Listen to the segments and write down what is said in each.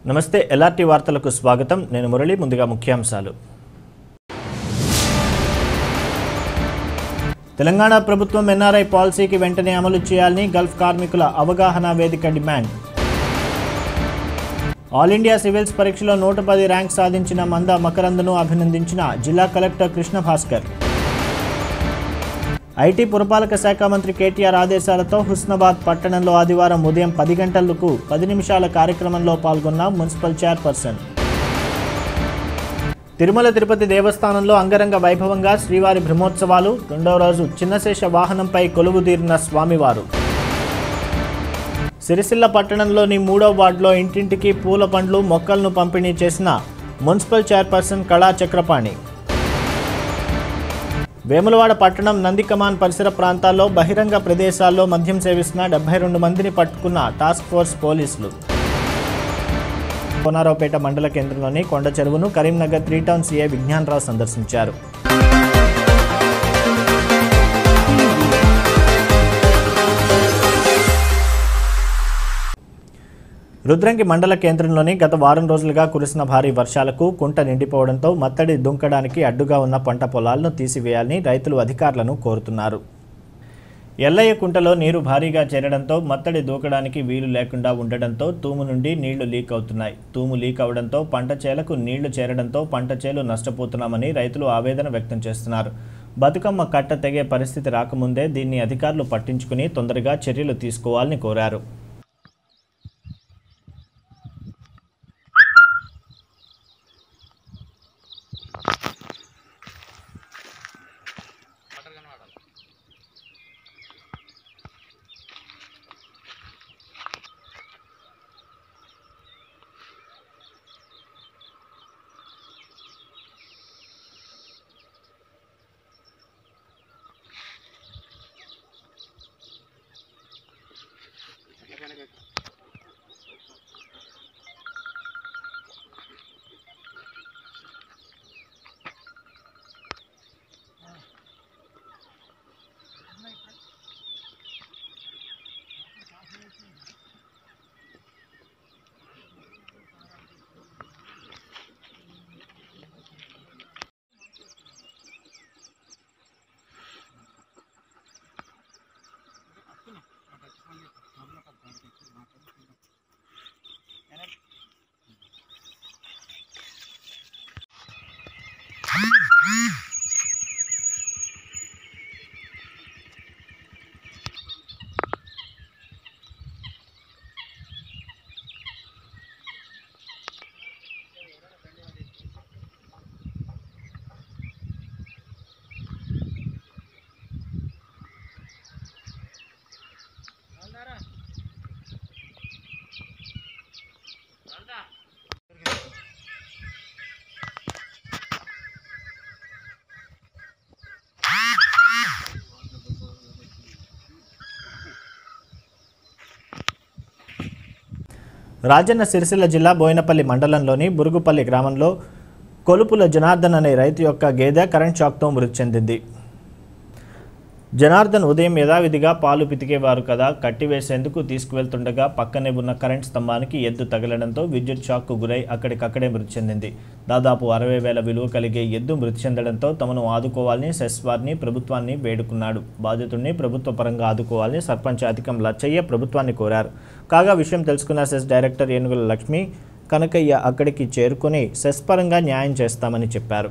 నమస్తే ఎల్ఆర్టీ వార్తలకు స్వాగతం నేను మురళి ముందుగా ముఖ్యాంశాలు తెలంగాణ ప్రభుత్వం ఎన్ఆర్ఐ పాలసీకి వెంటనే అమలు చేయాలని గల్ఫ్ కార్మికుల అవగాహన వేదిక డిమాండ్ ఆల్ ఇండియా సివిల్స్ పరీక్షలో నూట పది ర్యాంక్ సాధించిన మంద మకరందను అభినందించిన జిల్లా కలెక్టర్ కృష్ణ భాస్కర్ ఐటీ పురపాలక శాఖ మంత్రి కేటీఆర్ ఆదేశాలతో హుస్నాబాద్ పట్టణంలో ఆదివారం ఉదయం పది గంటలకు పది నిమిషాల కార్యక్రమంలో పాల్గొన్న మున్సిపల్ చైర్పర్సన్ తిరుమల తిరుపతి దేవస్థానంలో అంగరంగ వైభవంగా శ్రీవారి బ్రహ్మోత్సవాలు రెండవ రోజు చిన్నశేష వాహనంపై కొలువుదీరిన స్వామివారు సిరిసిల్ల పట్టణంలోని మూడో వార్డులో ఇంటింటికి పూల పండ్లు మొక్కలను పంపిణీ చేసిన మున్సిపల్ చైర్పర్సన్ కళా చక్రపాణి వేములవాడ పట్టణం నందికమాన్ పరిసర ప్రాంతాల్లో బహిరంగ ప్రదేశాల్లో మద్యం సేవిస్తున్న డెబ్బై రెండు మందిని పట్టుకున్న టాస్క్ ఫోర్స్ పోలీసులు కోనారావుపేట మండల కేంద్రంలోని కొండ చెరువును Karimnagar three town C A Vignan Rao సందర్శించారు రుద్రంగి మండల కేంద్రంలోని గత వారం రోజులుగా కురిసిన భారీ వర్షాలకు కుంట నిండిపోవడంతో మత్తడి దుంకడానికి అడ్డుగా ఉన్న పంట పొలాలను తీసివేయాలని రైతులు అధికారులను కోరుతున్నారు ఎల్లయ్య కుంటలో నీరు భారీగా చేరడంతో మత్తడి దూకడానికి వీలు లేకుండా ఉండడంతో తూము నుండి నీళ్లు లీక్ అవుతున్నాయి తూము లీక్ అవడంతో పంట చేలకు నీళ్లు చేరడంతో పంట చేలు నష్టపోతున్నామని రైతులు ఆవేదన వ్యక్తం చేస్తున్నారు బతుకమ్మ కట్ట తెగే పరిస్థితి రాకముందే దీన్ని అధికారులు పట్టించుకుని తొందరగా చర్యలు తీసుకోవాలని కోరారు రాజన్న సిరిసిల్ల జిల్లా బోయినపల్లి మండలంలోని బురుగుపల్లి గ్రామంలో కొలుపుల జనార్దన్ అనే రైతు యొక్క గేదె కరెంట్ షాక్తో మృతి చెందింది జనార్దన్ ఉదయం యథావిధిగా పాలు పితికేవారు కదా కట్టివేసేందుకు తీసుకువెళ్తుండగా పక్కనే ఉన్న కరెంట్ స్తంభానికి ఎద్దు తగలడంతో విద్యుత్ షాక్కు గురై అక్కడికక్కడే మృతి చెందింది దాదాపు అరవై వేల విలువ కలిగే ఎద్దు మృతి చెందడంతో తమను ఆదుకోవాలని సెస్ వారిని ప్రభుత్వాన్ని వేడుకున్నాడు బాధితుడిని ప్రభుత్వ పరంగా ఆదుకోవాలని సర్పంచ్ అధికం లచ్చయ్య ప్రభుత్వాన్ని కోరారు కాగా విషయం తెలుసుకున్న సెస్ డైరెక్టర్ ఏనుగుల లక్ష్మి కనకయ్య అక్కడికి చేరుకుని సెస్ పరంగా న్యాయం చేస్తామని చెప్పారు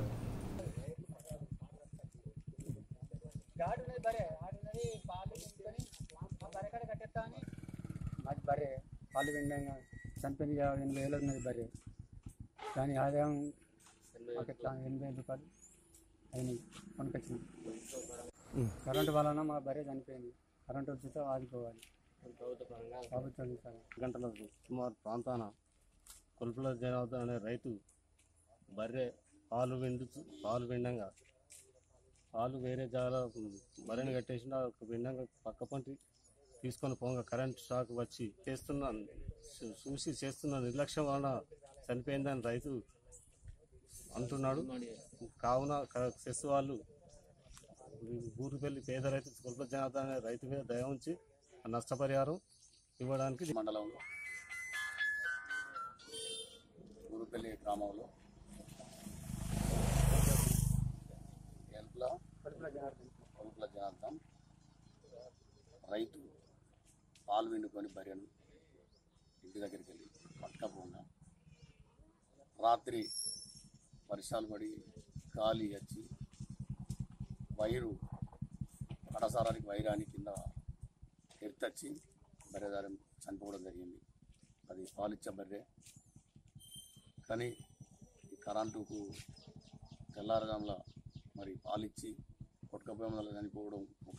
మాది బర్రె పాలు విండంగా చనిపోయింది కదా, ఎనభై వేలు ఉన్నది బర్రె దాని ఆదాయం మాకు ఎట్లా ఎనభై ఐదు రూపాయలు అయినాయి కొనుకొచ్చింది కరెంటు వలన మా బర్రె చనిపోయింది కరెంటు వచ్చితే ఆదుకోవాలి ప్రభుత్వం ఇస్తారు. గంటల సుమారు ప్రాంతాన కొలుపుల జనార్దన్ అనే రైతు బర్రె పాలు విండు పాలు విండంగా పాలు వేరే జాల బర్రెని కట్టేసిన ఒక విండంగా పక్క పంటి తీసుకొని పోగా కరెంట్ షాక్ వచ్చి చేస్తున్న చూ- చూసి చేస్తున్న నిర్లక్ష్యం వలన చనిపోయిందని రైతు అంటున్నాడు కావున క- సెస్ వాళ్ళు ఊరుపల్లి పేద రైతు కుల్ప జనార్దన్ అనే రైతు మీద దయ ఉంచి ఆ నష్టపరిహారం ఇవ్వడానికి మండలంలో గురుపల్లి గ్రామంలో ఎల్పుల కొలుపుల జనార్దన్ రైతు పాలు విండుకొని బర్రెను ఇంటి దగ్గరికి వెళ్ళి పట్టకపోగా రాత్రి వర్షాలు పడి గాలి వచ్చి వైరు కడసారానికి వైరాని కింద ఎర్తచ్చి బర్రెదారం చనిపోవడం జరిగింది అది పాలిచ్చే బర్రె కానీ ఈ కరెంటుకు తెల్లారజాముల మరి పాలిచ్చి కొట్టుకపోవడం వల్ల చనిపోవడం ఒక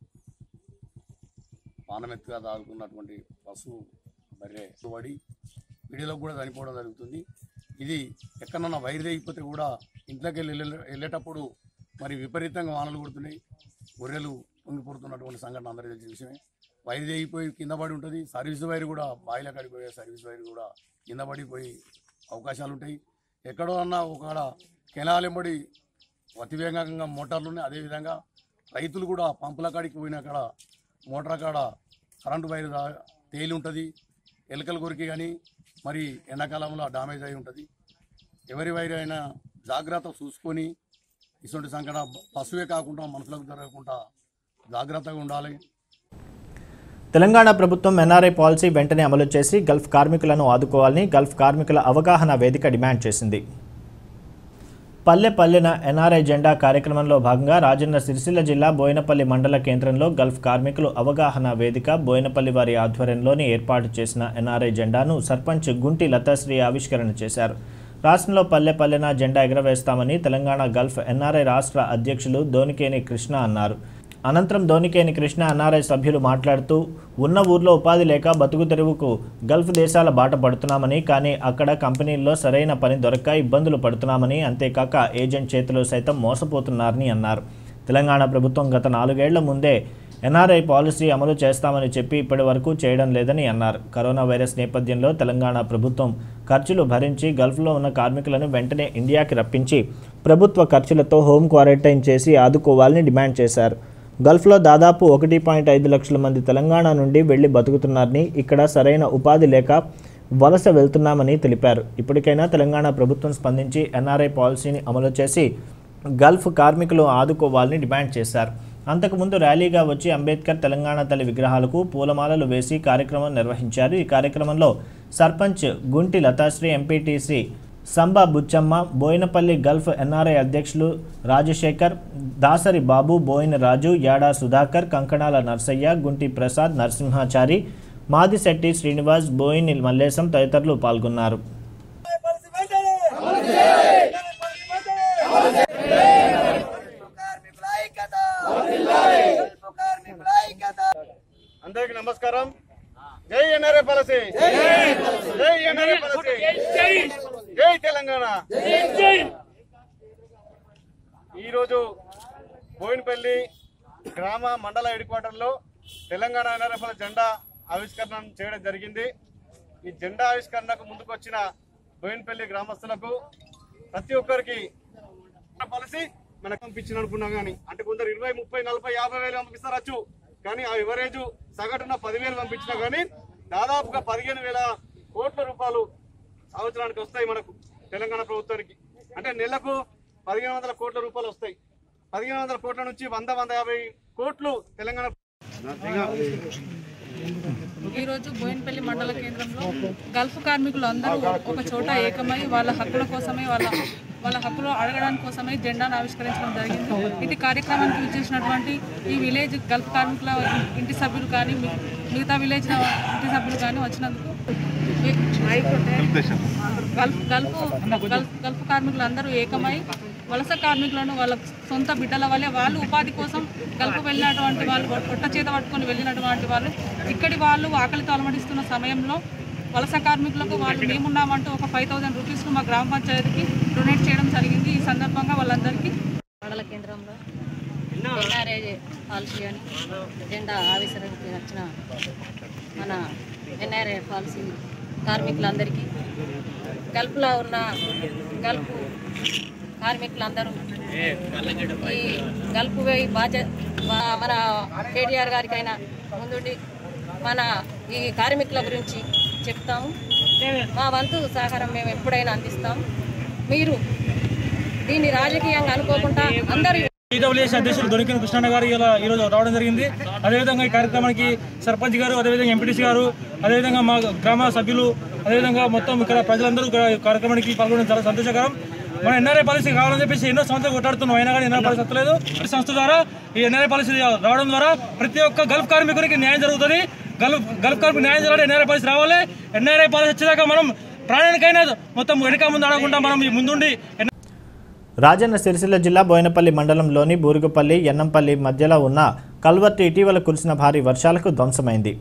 పానమెత్తుగా దాదుకున్నటువంటి పశువు బర్రె పడి పిడిలో కూడా చనిపోవడం జరుగుతుంది ఇది ఎక్కడన్నా వైరు తెగిపోతే కూడా ఇంట్లోకి వెళ్ళి వెళ్ళే- వెళ్ళేటప్పుడు మరి విపరీతంగా వానలు కొడుతున్నాయి గొర్రెలు పొంగిపోతున్నటువంటి సంఘటన అందరికీ తెలిసిన విషయమే వైరు తెగిపోయి కింద పడి ఉంటుంది సర్వీస్ వైర్ కూడా బాయిల కాడికి పోయే సర్వీస్ వైర్ కూడా కింద పడిపోయి అవకాశాలు ఉంటాయి ఎక్కడో అన్నా ఒక కెనాలెంబడి అతివేగంగా మోటార్లు ఉన్నాయి అదేవిధంగా రైతులు కూడా పంపుల కాడికి పోయిన కాడ మోటార్ కాడ కరెంటు వైర్ దా- తేలి ఉంటుంది ఎలకలు కొరికి కానీ మరి ఎండాకాలంలో డామేజ్ అయి ఉంటుంది ఎవరి వైర్ అయినా జాగ్రత్త చూసుకొని ఇటువంటి సంకట పశువే కాకుండా మనుషులకు జరగకుండా జాగ్రత్తగా ఉండాలి తెలంగాణ ప్రభుత్వం ఎన్ఆర్ఐ పాలసీ వెంటనే అమలు చేసి గల్ఫ్ కార్మికులను ఆదుకోవాలని గల్ఫ్ కార్మికుల అవగాహన వేదిక డిమాండ్ చేసింది పల్లె పల్లెన ఎన్ఆర్ఐ జెండా కార్యక్రమంలో భాగంగా రాజన్న సిరిసిల్ల జిల్లా బోయినపల్లి మండల కేంద్రంలో గల్ఫ్ కార్మికులు అవగాహన వేదిక బోయినపల్లి వారి ఆధ్వర్యంలోని ఏర్పాటు చేసిన ఎన్ఆర్ఐ జెండాను సర్పంచ్ గుంటి లతాశ్రీ ఆవిష్కరణ చేశారు రాష్ట్రంలో పల్లె పల్లెన జెండా ఎగరవేస్తామని తెలంగాణ గల్ఫ్ ఎన్ఆర్ఐ రాష్ట్ర అధ్యక్షులు దోనికేని కృష్ణ అన్నారు అనంతరం ధోనికేని కృష్ణ ఎన్ఆర్ఐ సభ్యులు మాట్లాడుతూ ఉన్న ఊర్లో ఉపాధి లేక బతుకు తెరువుకు గల్ఫ్ దేశాల బాట పడుతున్నామని కానీ అక్కడ కంపెనీల్లో సరైన పని దొరక్క ఇబ్బందులు పడుతున్నామని అంతేకాక ఏజెంట్ చేతిలో సైతం మోసపోతున్నారని అన్నారు తెలంగాణ ప్రభుత్వం గత నాలుగేళ్ల ముందే ఎన్ఆర్ఐ పాలసీ అమలు చేస్తామని చెప్పి ఇప్పటి వరకు చేయడం లేదని అన్నారు కరోనా వైరస్ నేపథ్యంలో తెలంగాణ ప్రభుత్వం ఖర్చులు భరించి గల్ఫ్లో ఉన్న కార్మికులను వెంటనే ఇండియాకి రప్పించి ప్రభుత్వ ఖర్చులతో హోమ్ క్వారంటైన్ చేసి ఆదుకోవాలని డిమాండ్ చేశారు గల్ఫ్లో దాదాపు ఒకటి పాయింట్ ఐదు లక్షల మంది తెలంగాణ నుండి వెళ్లి బతుకుతున్నారని ఇక్కడ సరైన ఉపాధి లేక వలస వెళ్తున్నామని తెలిపారు ఇప్పటికైనా తెలంగాణ ప్రభుత్వం స్పందించి ఎన్ఆర్ఐ పాలసీని అమలు చేసి గల్ఫ్ కార్మికులు ఆదుకోవాలని డిమాండ్ చేశారు అంతకుముందు ర్యాలీగా వచ్చి అంబేద్కర్ తెలంగాణ తల్లి విగ్రహాలకు పూలమాలలు వేసి కార్యక్రమం నిర్వహించారు ఈ కార్యక్రమంలో sarpanch Gunti Lathasri MPTC Samba Buchamma Boinpalli Gulf NRI అధ్యక్షులు రాజశేఖర్ దాసరి బాబు బోయిన రాజు యాడా సుధాకర్ కంకణాల నర్సయ్య గుంటి ప్రసాద్ నరసింహాచారి మాదిశెట్టి శ్రీనివాస్ బోయిని మల్లేశం తదితరులు పాల్గొన్నారు అందరికి నమస్కారం జై ఎన్ఆర్ఏ పాలసీ జై ఎన్ఆర్ఏ పాలసీ జై తెలంగాణ ఈరోజు బోయినపల్లి గ్రామ మండల హెడ్ క్వార్టర్లో తెలంగాణ ఎన్ఆర్ఎఫ్ల జెండా ఆవిష్కరణ చేయడం జరిగింది ఈ జెండా ఆవిష్కరణకు ముందుకొచ్చిన బోయినపల్లి గ్రామస్తులకు ప్రతి ఒక్కరికి పాలసీ మనకు పంపించిన అనుకున్నా కానీ అంటే కొందరు ఇరవై ముప్పై నలభై యాభై వేలు పంపిస్తారచ్చు కానీ ఆ ఎవరేజ్ సగటున పదివేలు పంపించినా కానీ దాదాపుగా పదిహేను వేల కోట్ల రూపాయలు సంవత్సరానికి వస్తాయి మనకు తెలంగాణ ప్రభుత్వానికి అంటే నెలకు పదిహేను వందల కోట్ల రూపాయలు వస్తాయి పదిహేను వందల కోట్ల నుంచి వంద వంద యాభై కోట్లు తెలంగాణ ఈరోజు బోయినపల్లి మండల కేంద్రంలో గల్ఫ్ కార్మికులు అందరూ ఒక చోట ఏకమై వాళ్ళ హక్కుల కోసమే వాళ్ళ వాళ్ళ హక్కులు అడగడానికి కోసమే జెండాను ఆవిష్కరించడం జరిగింది ఇది కార్యక్రమానికి విచ్చేసినటువంటి ఈ విలేజ్ గల్ఫ్ కార్మికుల ఇంటి సభ్యులు కానీ మి- మిగతా విలేజ్ ఇంటి సభ్యులు కానీ వచ్చినందుకు గల్ఫ్ గల్ఫ్ గల్ఫ్ గల్ఫ్ కార్మికులు అందరూ ఏకమై వలస కార్మికులను వాళ్ళ సొంత బిడ్డల వల్లే వాళ్ళు ఉపాధి కోసం గల్ఫ్ వెళ్ళినటువంటి వాళ్ళు పొట్ట చేత పట్టుకొని వెళ్ళినటువంటి వాళ్ళు ఇక్కడి వాళ్ళు ఆకలితో అలమటిస్తున్న సమయంలో వలస కార్మికులకు వాళ్ళు మేమున్నామంటూ ఒక ఫైవ్ థౌసండ్ రూపీస్ను మా గ్రామ పంచాయతీకి డొనేట్ చేయడం జరిగింది ఈ సందర్భంగా వాళ్ళందరికీ మండల కేంద్రంలో ఎన్ఆర్ఏ పాలసీ అని జెండా ఆవిష్కరణకి వచ్చిన మన ఎన్ఆర్ఏ పాలసీ కార్మికులందరికీ గల్ఫ్లో ఉన్న గల్ఫ్ కార్మికులందరూ ఈ గల్ఫ్ పోయి బాధ్య బా- మన కేటీఆర్ గారికైనా ముందుండి మన ఈ కార్మికుల గురించి చెప్తాము మా వంతు సహకారం మేము ఎప్పుడైనా అందిస్తాం మీరు దీన్ని రాజకీయంగా అనుకోకుండా అందరూ ఈడబ్ల్యూఎస్ అధ్యక్షులు దొరికిన కృష్ణన్న గారు ఇలా ఈరోజు రావడం జరిగింది అదేవిధంగా ఈ కార్యక్రమానికి సర్పంచ్ గారు అదేవిధంగా ఎంపీటీసీ గారు అదేవిధంగా మా గ్రామ సభ్యులు అదేవిధంగా మొత్తం ఇక్కడ ప్రజలందరూ ఇక్కడ ఈ కార్యక్రమానికి పాల్గొనడం చాలా సంతోషకరం మన ఎన్ఆర్ఐ పాలసీ కావాలని చెప్పేసి ఎన్నో సంస్థలు కొట్టాడుతున్నాం అయినా కానీ ఎన్ఆర్ఐ పాలసీ వస్తలేదు ఈ సంస్థ ద్వారా ఈ ఎన్ఆర్ఐ పాలసీ రావడం ద్వారా ప్రతి ఒక్క గల్ఫ్ కార్మికునికి న్యాయం జరుగుతుంది గల్ఫ్ గల్ఫ్ కార్మికు న్యాయం జరగాలి ఎన్ఆర్ఐ పాలసీ రావాలి ఎన్ఆర్ఐ పాలసీ వచ్చేదాకా మనం ప్రాణానికైనా మొత్తం వెనక ముందు ఆడకుండా మనం ఈ ముందుండి రాజన్న సిరిసిల్ల జిల్లా బోయినపల్లి మండలంలోని బూరుగుపల్లి ఎన్నంపల్లి మధ్యలో ఉన్న కల్వర్టు ఇటీవల కురిసిన భారీ వర్షాలకు ధ్వంసమైంది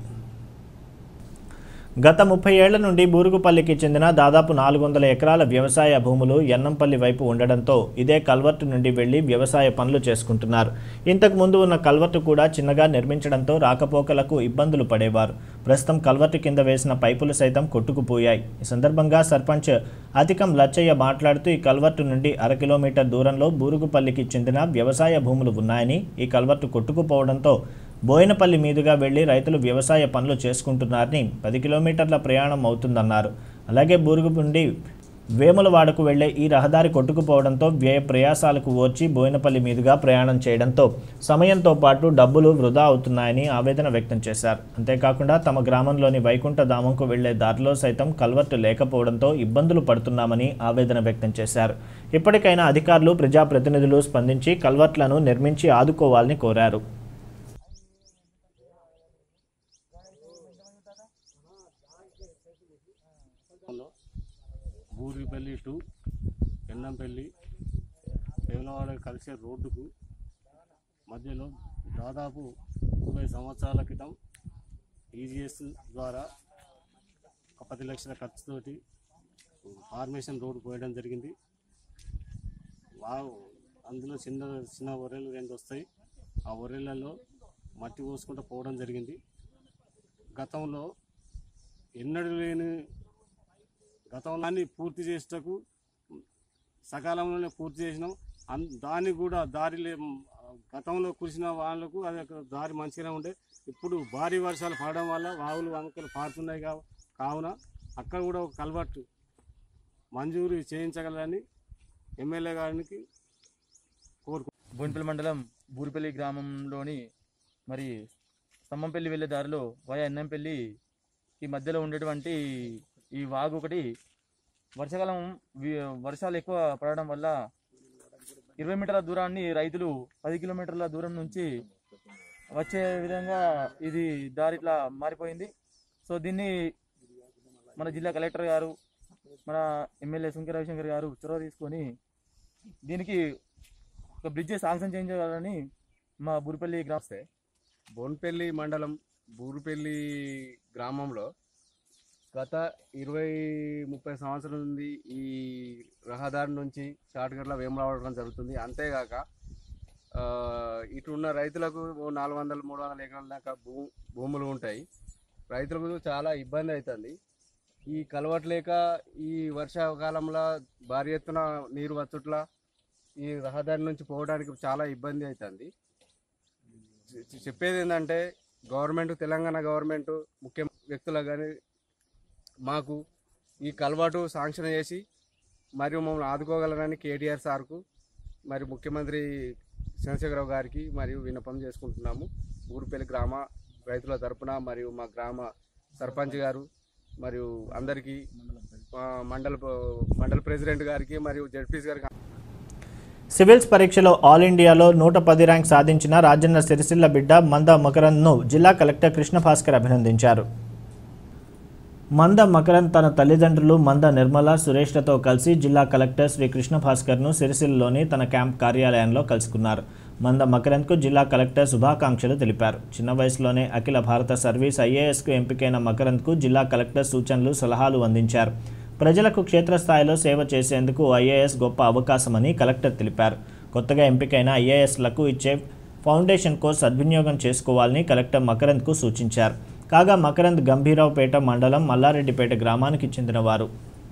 గత ముప్పై ఏళ్ల నుండి బూరుగుపల్లికి చెందిన దాదాపు నాలుగు వందల ఎకరాల వ్యవసాయ భూములు ఎన్నంపల్లి వైపు ఉండడంతో ఇదే కల్వర్టు నుండి వెళ్లి వ్యవసాయ పనులు చేసుకుంటున్నారు ఇంతకు ముందు ఉన్న కల్వర్టు కూడా చిన్నగా నిర్మించడంతో రాకపోకలకు ఇబ్బందులు పడేవారు ప్రస్తుతం కల్వర్టు కింద వేసిన పైపులు సైతం కొట్టుకుపోయాయి ఈ సందర్భంగా సర్పంచ్ అతికం లచ్చయ్య మాట్లాడుతూ ఈ కల్వర్టు నుండి అర కిలోమీటర్ దూరంలో బూరుగుపల్లికి చెందిన వ్యవసాయ భూములు ఉన్నాయని ఈ కల్వర్టు కొట్టుకుపోవడంతో బోయినపల్లి మీదుగా వెళ్లి రైతులు వ్యవసాయ పనులు చేసుకుంటున్నారని పది కిలోమీటర్ల ప్రయాణం అవుతుందన్నారు అలాగే బూరుగు నుండి వేములవాడకు వెళ్లే ఈ రహదారి కొట్టుకుపోవడంతో వ్యయ ప్రయాసాలకు ఓర్చి బోయినపల్లి మీదుగా ప్రయాణం చేయడంతో సమయంతో పాటు డబ్బులు వృధా అవుతున్నాయని ఆవేదన వ్యక్తం చేశారు అంతేకాకుండా తమ గ్రామంలోని వైకుంఠ ధామంకు వెళ్లే దారిలో సైతం కల్వర్టు లేకపోవడంతో ఇబ్బందులు పడుతున్నామని ఆవేదన వ్యక్తం చేశారు ఇప్పటికైనా అధికారులు ప్రజాప్రతినిధులు స్పందించి కల్వర్ట్లను నిర్మించి ఆదుకోవాలని కోరారు లో బూరిపల్లి టు ఎన్నంపల్లి వేములవాడ కలిసే రోడ్డుకు మధ్యలో దాదాపు ఇరవై సంవత్సరాల క్రితం ఈజీఎస్ ద్వారా ఒక పది లక్షల ఖర్చుతోటి ఫార్మేషన్ రోడ్డు పోయడం జరిగింది వావ్ అందులో చిన్న చిన్న ఒర్రెలు రెండు వస్తాయి ఆ ఒర్రెలలో మట్టి పోసుకుంటూ పోవడం జరిగింది గతంలో ఎన్నడూ లేని గతంలోని పూర్తి చేసేటకు సకాలంలోనే పూర్తి చేసినాం అన్ దాన్ని కూడా దారి లే గతంలో కురిసిన వాళ్ళకు అది ఒక దారి మంచిగానే ఉండే ఇప్పుడు భారీ వర్షాలు పడడం వల్ల వాగులు వంకలు పారుతున్నాయి కా కావున అక్కడ కూడా ఒక కల్వర్టు మంజూరు చేయించగలని ఎమ్మెల్యే గారికి కోరుకు బోన్పల్లి మండలం బూరిపల్లి గ్రామంలోని మరి స్తంభంపల్లి వెళ్ళే దారిలో వయా ఎన్నంపల్లి ఈ మధ్యలో ఉండేటువంటి ఈ వాగు ఒకటి వర్షాకాలం వి- వర్షాలు ఎక్కువ పడడం వల్ల ఇరవై మీటర్ల దూరాన్ని రైతులు పది కిలోమీటర్ల దూరం నుంచి వచ్చే విధంగా ఇది దారి ఇట్లా మారిపోయింది సో దీన్ని మన జిల్లా కలెక్టర్ గారు మన ఎమ్మెల్యే సుంకె రవిశంకర్ గారు చొరవ తీసుకొని దీనికి ఒక బ్రిడ్జ్ శాంక్షన్ చేయించాలని మా బురిపల్లి గ్రామస్తే బోన్పల్లి మండలం బూరుపల్లి గ్రామంలో గత ఇరవై ముప్పై సంవత్సరాల నుండి ఈ రహదారి నుంచి షార్ట్కట్లో వేమరావడం జరుగుతుంది అంతేగాక ఆ, ఇటు ఉన్న రైతులకు ఓ నాలుగు వందల మూడు వందల ఎకరాల దాకా భూ భూములు ఉంటాయి రైతులకు చాలా ఇబ్బంది అవుతుంది ఈ కలవట్ లేక ఈ వర్షాకాలంలో భారీ ఎత్తున నీరు వచ్చుట్ల ఈ రహదారి నుంచి పోవడానికి చాలా ఇబ్బంది అవుతుంది చె- చెప్పేది ఏంటంటే గవర్నమెంట్ తెలంగాణ గవర్నమెంట్ ముఖ్య వ్యక్తులకు కానీ మాకు ఈ కలవాటు శాంక్షన్ చేసి మరియు మమ్మల్ని ఆదుకోగలరని కేటీఆర్ సార్కు మరి ముఖ్యమంత్రి చంద్రశేఖరరావు గారికి మరియు విన్నపం చేసుకుంటున్నాము ఊరుపల్లి గ్రామ రైతుల తరపున మరియు మా గ్రామ సర్పంచ్ గారు మరియు అందరికీ ఆ, మండల మండల ప్రెసిడెంట్ గారికి మరియు జడ్పీస్ గారికి సివిల్స్ పరీక్షలో ఆల్ ఇండియాలో నూట పది ర్యాంక్ సాధించిన రాజన్న సిరిసిల్ల బిడ్డ మంద మకరంద్ను జిల్లా కలెక్టర్ కృష్ణ భాస్కర్ అభినందించారు మంద మకరంద్ తన తల్లిదండ్రులు మంద నిర్మల సురేష్లతో కలిసి జిల్లా కలెక్టర్ శ్రీ కృష్ణ భాస్కర్ను సిరిసిల్లలోని తన క్యాంప్ కార్యాలయంలో కలుసుకున్నారు మంద మకరంద్కు జిల్లా కలెక్టర్ శుభాకాంక్షలు తెలిపారు చిన్న వయసులోనే అఖిల భారత సర్వీస్ ఐఏఎస్కు ఎంపికైన మకరంద్కు జిల్లా కలెక్టర్ సూచనలు సలహాలు అందించారు ప్రజలకు క్షేత్రస్థాయిలో సేవ చేసేందుకు ఐఏఎస్ గొప్ప అవకాశమని కలెక్టర్ తెలిపారు కొత్తగా ఎంపికైన ఐఏఎస్లకు ఇచ్చే ఫౌండేషన్ కోర్స్ సద్వినియోగం చేసుకోవాలని కలెక్టర్ మకరంద్కు సూచించారు కాగా మకరంద్ గంభీరావుపేట మండలం మల్లారెడ్డిపేట గ్రామానికి చెందినవారు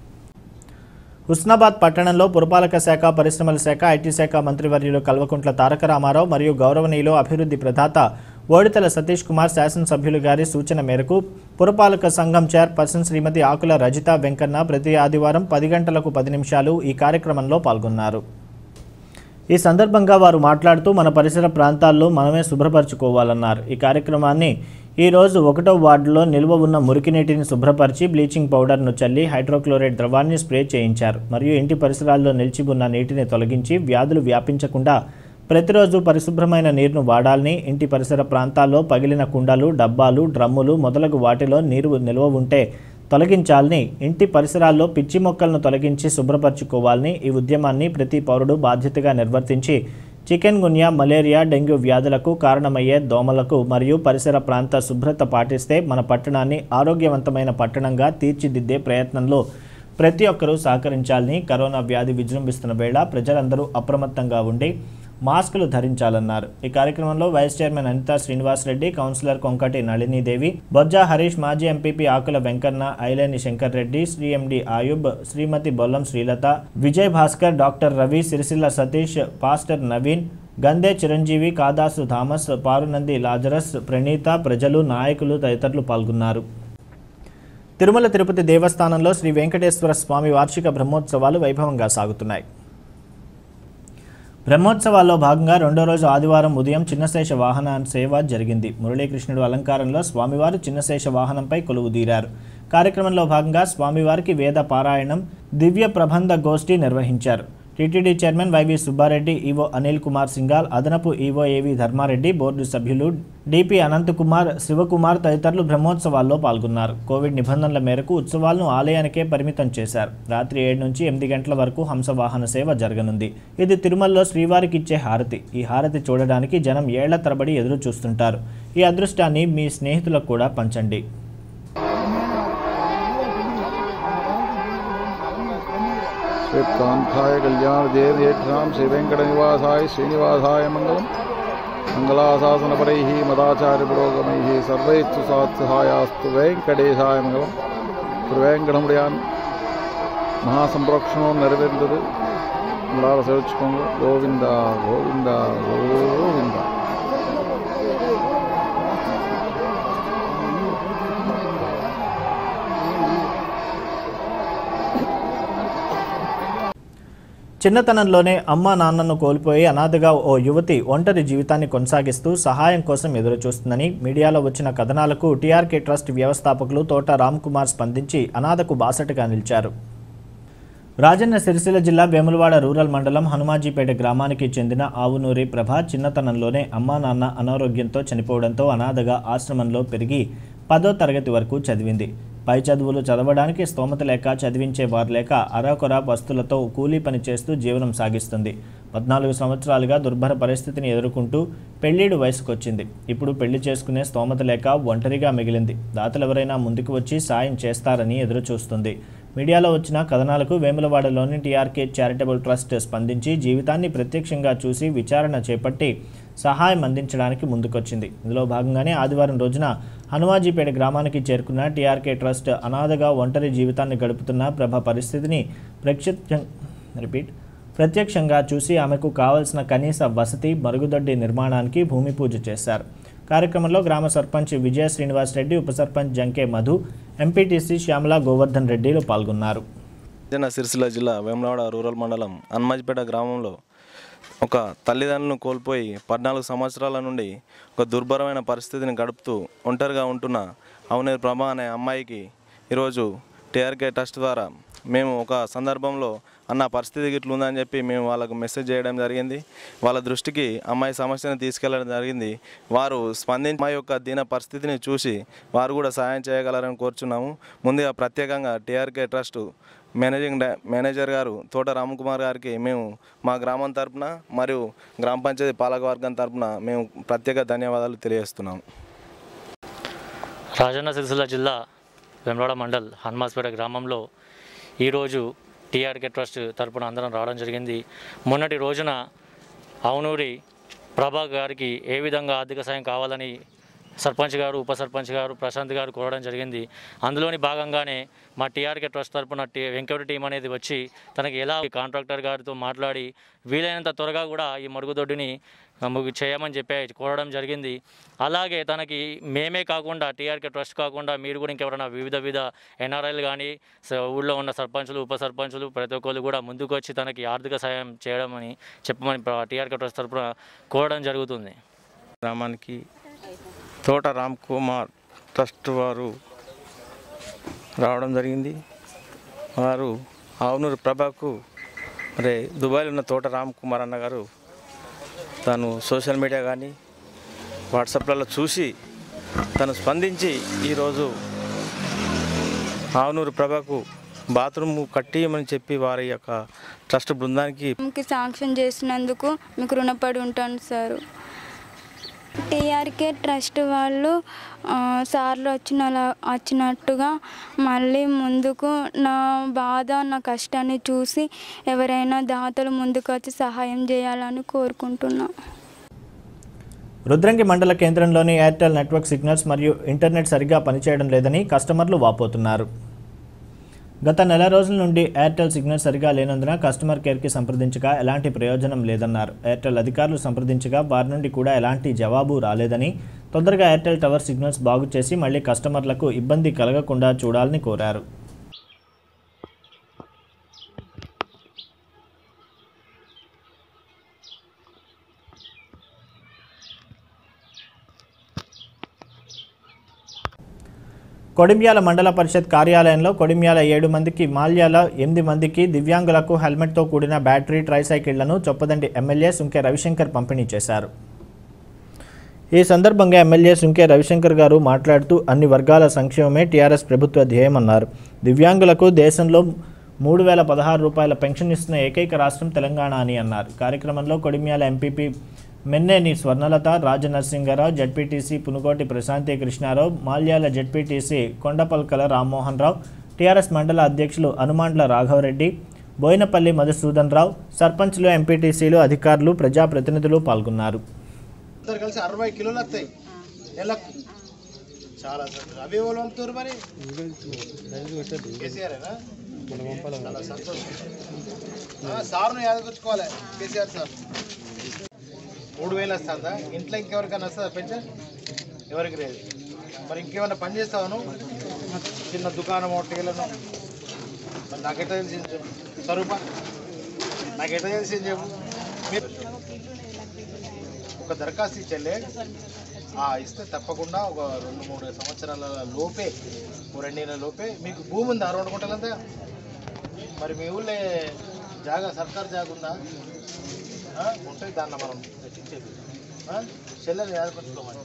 హుస్నాబాద్ పట్టణంలో పురపాలక శాఖ పరిశ్రమల శాఖ ఐటీ శాఖ మంత్రివర్యులు కల్వకుంట్ల తారక రామారావు మరియు గౌరవనీయులు అభివృద్ధి ప్రదాత ఓడితల సతీష్ కుమార్ శాసనసభ్యులు గారి సూచన మేరకు పురపాలక సంఘం చైర్పర్సన్ శ్రీమతి ఆకుల రజిత వెంకన్న ప్రతి ఆదివారం పది గంటలకు పది నిమిషాలు ఈ కార్యక్రమంలో పాల్గొన్నారు ఈ సందర్భంగా వారు మాట్లాడుతూ మన పరిసర ప్రాంతాల్లో మనమే శుభ్రపరచుకోవాలన్నారు ఈ కార్యక్రమాన్ని ఈ రోజు ఒకటో వార్డులో నిల్వ ఉన్న మురికి నీటిని శుభ్రపరిచి బ్లీచింగ్ పౌడర్ను చల్లి హైడ్రోక్లోరైడ్ ద్రవాన్ని స్ప్రే చేయించారు మరియు ఇంటి పరిసరాల్లో నిలిచి ఉన్న నీటిని తొలగించి వ్యాధులు వ్యాపించకుండా ప్రతిరోజు పరిశుభ్రమైన నీరును వాడాలని ఇంటి పరిసర ప్రాంతాల్లో పగిలిన కుండలు డబ్బాలు డ్రమ్ములు మొదలగు వాటిలో నీరు నిల్వ ఉంటే తొలగించాలని ఇంటి పరిసరాల్లో పిచ్చి మొక్కలను తొలగించి శుభ్రపరచుకోవాలని ఈ ఉద్యమాన్ని ప్రతి పౌరుడు బాధ్యతగా నిర్వర్తించి చికెన్ గున్యా మలేరియా డెంగ్యూ వ్యాధులకు కారణమయ్యే దోమలకు మరియు పరిసర ప్రాంత శుభ్రత పాటిస్తే మన పట్టణాన్ని ఆరోగ్యవంతమైన పట్టణంగా తీర్చిదిద్దే ప్రయత్నంలో ప్రతి ఒక్కరూ సహకరించాలని కరోనా వ్యాధి విజృంభిస్తున్న వేళ ప్రజలందరూ అప్రమత్తంగా ఉండి మాస్కులు ధరించాలన్నారు ఈ కార్యక్రమంలో vice chairman Anitha Srinivas Reddy councillor Konkati Nalinidevi Bojja Harish మాజీ MPP Akula Venkanna Aileni Shankar Reddy Shri MD Ayub Srimati Bollam Srilatha Vijay Bhaskar doctor Ravi Sircilla Satish pastor Naveen Gande Chiranjeevi Kadasu Thomas Parunandi Lazarus Praneetha ప్రజలు నాయకులు తదితరులు పాల్గొన్నారు తిరుమల తిరుపతి దేవస్థానంలో శ్రీ వెంకటేశ్వర స్వామి వార్షిక బ్రహ్మోత్సవాలు వైభవంగా సాగుతున్నాయి బ్రహ్మోత్సవాల్లో భాగంగా రెండో రోజు ఆదివారం ఉదయం చిన్నశేష వాహన సేవ జరిగింది మురళీకృష్ణుడు అలంకారంలో స్వామివారు చిన్నశేష వాహనంపై కొలువుదీరారు కార్యక్రమంలో భాగంగా స్వామివారికి వేద పారాయణం దివ్య ప్రబంధ గోష్ఠి నిర్వహించారు TTD chairman YV Subba Reddy EO Anil Kumar Singhal అదనపు ఈవో ఏవి ధర్మారెడ్డి బోర్డు సభ్యులు డిపి అనంతకుమార్ శివకుమార్ తదితరులు బ్రహ్మోత్సవాల్లో పాల్గొన్నారు కోవిడ్ నిబంధనల మేరకు ఉత్సవాలను ఆలయానికే పరిమితం చేశారు రాత్రి ఏడు నుంచి ఎనిమిది గంటల వరకు హంసవాహన సేవ జరగనుంది ఇది తిరుమలలో శ్రీవారికి ఇచ్చే హారతి ఈ హారతి చూడడానికి జనం ఏళ్ల తరబడి ఎదురు చూస్తుంటారు ఈ అదృష్టాన్ని మీ స్నేహితులకు కూడా పంచండి श्वेतकान्ताय कल्याणदेर्येषां श्रीवेङ्कटनिवासाय श्रीनिवासाय मङ्गलम् मङ्गलाशासनपरैः मदाचार्यपुरोगमैः सर्वैस्तु सात्सहायास्तु वेङ्कटेशाय मङ्गलम् திருவேங்கடமுடையான் மகா சம்பரோக்ஷணம் நிறைவேர்ந்தது உங்களால் சேவிச்சுக்கோங்க கோவிந்தா கோவிந்தா கோவிந்தா చిన్నతనంలోనే అమ్మా నాన్నను కోల్పోయి అనాథగా ఓ యువతి ఒంటరి జీవితాన్ని కొనసాగిస్తూ సహాయం కోసం ఎదురుచూస్తుందని మీడియాలో వచ్చిన కథనాలకు టీఆర్కే ట్రస్ట్ వ్యవస్థాపకులు తోట రామ్ కుమార్ స్పందించి అనాథకు బాసటగా నిలిచారు రాజన్న సిరిసిల్ల జిల్లా వేములవాడ రూరల్ మండలం హనుమాజీపేట గ్రామానికి చెందిన ఆవునూరి ప్రభ చిన్నతనంలోనే అమ్మా నాన్న అనారోగ్యంతో చనిపోవడంతో అనాథగా ఆశ్రమంలో పెరిగి పదో తరగతి వరకు చదివింది పై చదువులు చదవడానికి స్తోమత లేక చదివించే వారు లేక అరాకొర వస్తువులతో కూలీ పని చేస్తూ జీవనం సాగిస్తుంది పద్నాలుగు సంవత్సరాలుగా దుర్భర పరిస్థితిని ఎదుర్కొంటూ పెళ్లిడు వయసుకొచ్చింది ఇప్పుడు పెళ్లి చేసుకునే స్తోమత లేక ఒంటరిగా మిగిలింది దాతలు ఎవరైనా ముందుకు వచ్చి సాయం చేస్తారని ఎదురు చూస్తుంది మీడియాలో వచ్చిన కథనాలకు వేములవాడలోని టీఆర్కే చారిటబుల్ ట్రస్ట్ స్పందించి జీవితాన్ని ప్రత్యక్షంగా చూసి విచారణ చేపట్టి సహాయం అందించడానికి ముందుకొచ్చింది ఇందులో భాగంగానే ఆదివారం రోజున హనుమాజీపేట గ్రామానికి చేరుకున్న టీఆర్కే ట్రస్ట్ అనాథగా ఒంటరి జీవితాన్ని గడుపుతున్న ప్రభ పరిస్థితిని ప్రత్యక్ష రిపీట్ ప్రత్యక్షంగా చూసి ఆమెకు కావలసిన కనీస వసతి మరుగుదొడ్డి నిర్మాణానికి భూమి పూజ చేశారు కార్యక్రమంలో గ్రామ సర్పంచ్ విజయ శ్రీనివాస్ రెడ్డి ఉప సర్పంచ్ జంకే మధు ఎంపీటీసీ శ్యామల గోవర్ధన్ రెడ్డిలు పాల్గొన్నారు రాజన్న సిరిసిల్ల జిల్లా వేములవాడ రూరల్ మండలం అన్మాజిపేట గ్రామంలో ఒక తల్లిదండ్రులను కోల్పోయి పద్నాలుగు సంవత్సరాల నుండి ఒక దుర్భరమైన పరిస్థితిని గడుపుతూ ఒంటరిగా ఉంటున్న అవునేరు ప్రభా అనే అమ్మాయికి ఈరోజు టీఆర్కే ట్రస్ట్ ద్వారా మేము ఒక సందర్భంలో అన్న పరిస్థితి గిట్ల ఉందని చెప్పి మేము వాళ్ళకు మెసేజ్ చేయడం జరిగింది వాళ్ళ దృష్టికి అమ్మాయి సమస్యను తీసుకెళ్లడం జరిగింది వారు స్పందించి అమ్మాయి యొక్క దీన పరిస్థితిని చూసి వారు కూడా సహాయం చేయగలరని కోరుచున్నాము ముందుగా ప్రత్యేకంగా టీఆర్కే ట్రస్ట్ మేనేజింగ్ డై- మేనేజర్ గారు తోట రామకుమార్ గారికి మేము మా గ్రామం తరపున మరియు గ్రామ పంచాయతీ పాలకవర్గం తరపున మేము ప్రత్యేక ధన్యవాదాలు తెలియజేస్తున్నాము రాజన్న సిరిసిల్ల జిల్లా వెమ్లవాడ మండల్ హనుమాస్పేట గ్రామంలో ఈరోజు టీఆర్కే ట్రస్ట్ తరపున అందరం రావడం జరిగింది మొన్నటి రోజున అవునూరి ప్రభా గారికి ఏ విధంగా ఆర్థిక సాయం కావాలని సర్పంచ్ గారు ఉప సర్పంచ్ గారు ప్రశాంత్ గారు కోరడం జరిగింది అందులోని భాగంగానే మా టీఆర్కే ట్రస్ట్ తరపున టీ వెంకట టీం అనేది వచ్చి తనకి ఎలా ఈ కాంట్రాక్టర్ గారితో మాట్లాడి వీలైనంత త్వరగా కూడా ఈ మరుగుదొడ్డిని ఆ, ముగి- చేయమని చెప్పి కోరడం జరిగింది అలాగే తనకి మేమే కాకుండా టీఆర్కే ట్రస్ట్ కాకుండా మీరు కూడా ఇంకెవరైనా వివిధ వివిధ ఎన్ఆర్ఐలు కానీ స- ఊళ్ళో ఉన్న సర్పంచులు ఉప సర్పంచులు ప్రతి ఒక్కరు కూడా ముందుకు వచ్చి తనకి ఆర్థిక సాయం చేయడమని చెప్పమని టీఆర్కే ట్రస్ట్ తరపున కోరడం జరుగుతుంది గ్రామానికి తోట రామ్ కుమార్ ట్రస్ట్ వారు రావడం జరిగింది వారు ఆవునూరు ప్రభకు మరి దుబాయ్లో ఉన్న తోట రామ్ కుమార్ అన్న గారు తను సోషల్ మీడియా కానీ వాట్సాప్లలో చూసి తను స్పందించి ఈరోజు ఆవునూరు ప్రభకు బాత్రూమ్ కట్టియమని చెప్పి వారి యొక్క ట్రస్ట్ బృందానికి కి శాంక్షన్ చేసినందుకు మీకు రుణపడి ఉంటాను సార్ టీఆర్కే ట్రస్ట్ వాళ్ళు ఆ, సార్లు వచ్చిన వచ్చినట్టుగా మళ్ళీ ముందుకు నా బాధ నా కష్టాన్ని చూసి ఎవరైనా దాతలు ముందుకు వచ్చి సహాయం చేయాలని కోరుకుంటున్నా రుద్రంగి మండల కేంద్రంలోని ఎయిర్టెల్ నెట్వర్క్ సిగ్నల్స్ మరియు ఇంటర్నెట్ సరిగ్గా పనిచేయడం లేదని కస్టమర్లు వాపోతున్నారు గత నెల రోజుల నుండి ఎయిర్టెల్ సిగ్నల్ సరిగా లేనందున కస్టమర్ కేర్కి సంప్రదించగా ఎలాంటి ప్రయోజనం లేదన్నారు ఎయిర్టెల్ అధికారులు సంప్రదించగా వారి నుండి కూడా ఎలాంటి జవాబు రాలేదని తొందరగా ఎయిర్టెల్ టవర్ సిగ్నల్స్ బాగు చేసి మళ్ళీ కస్టమర్లకు ఇబ్బంది కలగకుండా చూడాలని కోరారు కొడిమ్యాల మండల పరిషత్ కార్యాలయంలో కొడిమ్యాల ఏడు మందికి మాల్యాల ఎనిమిది మందికి దివ్యాంగులకు హెల్మెట్తో కూడిన బ్యాటరీ ట్రైసైకిళ్లను చొప్పదండి ఎమ్మెల్యే సుంకే రవిశంకర్ పంపిణీ చేశారు ఈ సందర్భంగా ఎమ్మెల్యే సుంకే రవిశంకర్ గారు మాట్లాడుతూ అన్ని వర్గాల సంక్షేమమే టీఆర్ఎస్ ప్రభుత్వ ధ్యేయమన్నారు దివ్యాంగులకు దేశంలో మూడు వేల పదహారు రూపాయల పెన్షన్ ఇస్తున్న ఏకైక రాష్ట్రం తెలంగాణ అని అన్నారు కార్యక్రమంలో Kodimyal MPP Menneni Swarnalatha Rajanarasingarao ZPTC Punukoti Prashanti Krishnarao Mallial ZPTC Kondapalkala Rammohan Rao TRS మండల అధ్యక్షులు హనుమాండ్ల రాఘవరెడ్డి బోయినపల్లి మధుసూదన్ రావు సర్పంచ్లు ఎంపీటీసీలు అధికారులు ప్రజాప్రతినిధులు పాల్గొన్నారు ఇద్దరు కలిసి అరవై కిలోలు వస్తాయి నెలకు చాలా సంతోషం అవి ఎవరు పంపుతారు మరి కేసీఆరేనా చాలా సంతోషం ఆ, సార్ను యాదగుచ్చుకోవాలి కేసీఆర్ సార్ మూడు వేలు వస్తుందా ఇంట్లో ఇంకెవరికైనా వస్తుందా పెన్షన్ ఎవరికి లేదు మరి ఇంకేమైనా పని చేస్తావు నువ్వు చిన్న దుకాణం హోటలను మరి నాకెట్లా తెలిసింది చెప్పు స్వరూప నాకెట్లా తెలిసింది చెప్పు మీరు ఒక దరఖాస్తు ఇచ్చలే ఇస్తే తప్పకుండా ఒక రెండు మూడు సంవత్సరాల లోపే ఓ రెండేళ్ళ లోపే మీకు భూమి ఉందా రెండు గుంటలంతా మరి మీ ఊళ్ళో జాగా సర్కార్ జాగా ఉందా ఆ, ఉంటే దాన్ని మనం రచించేది చెల్లెలు యాదపరచుకోమని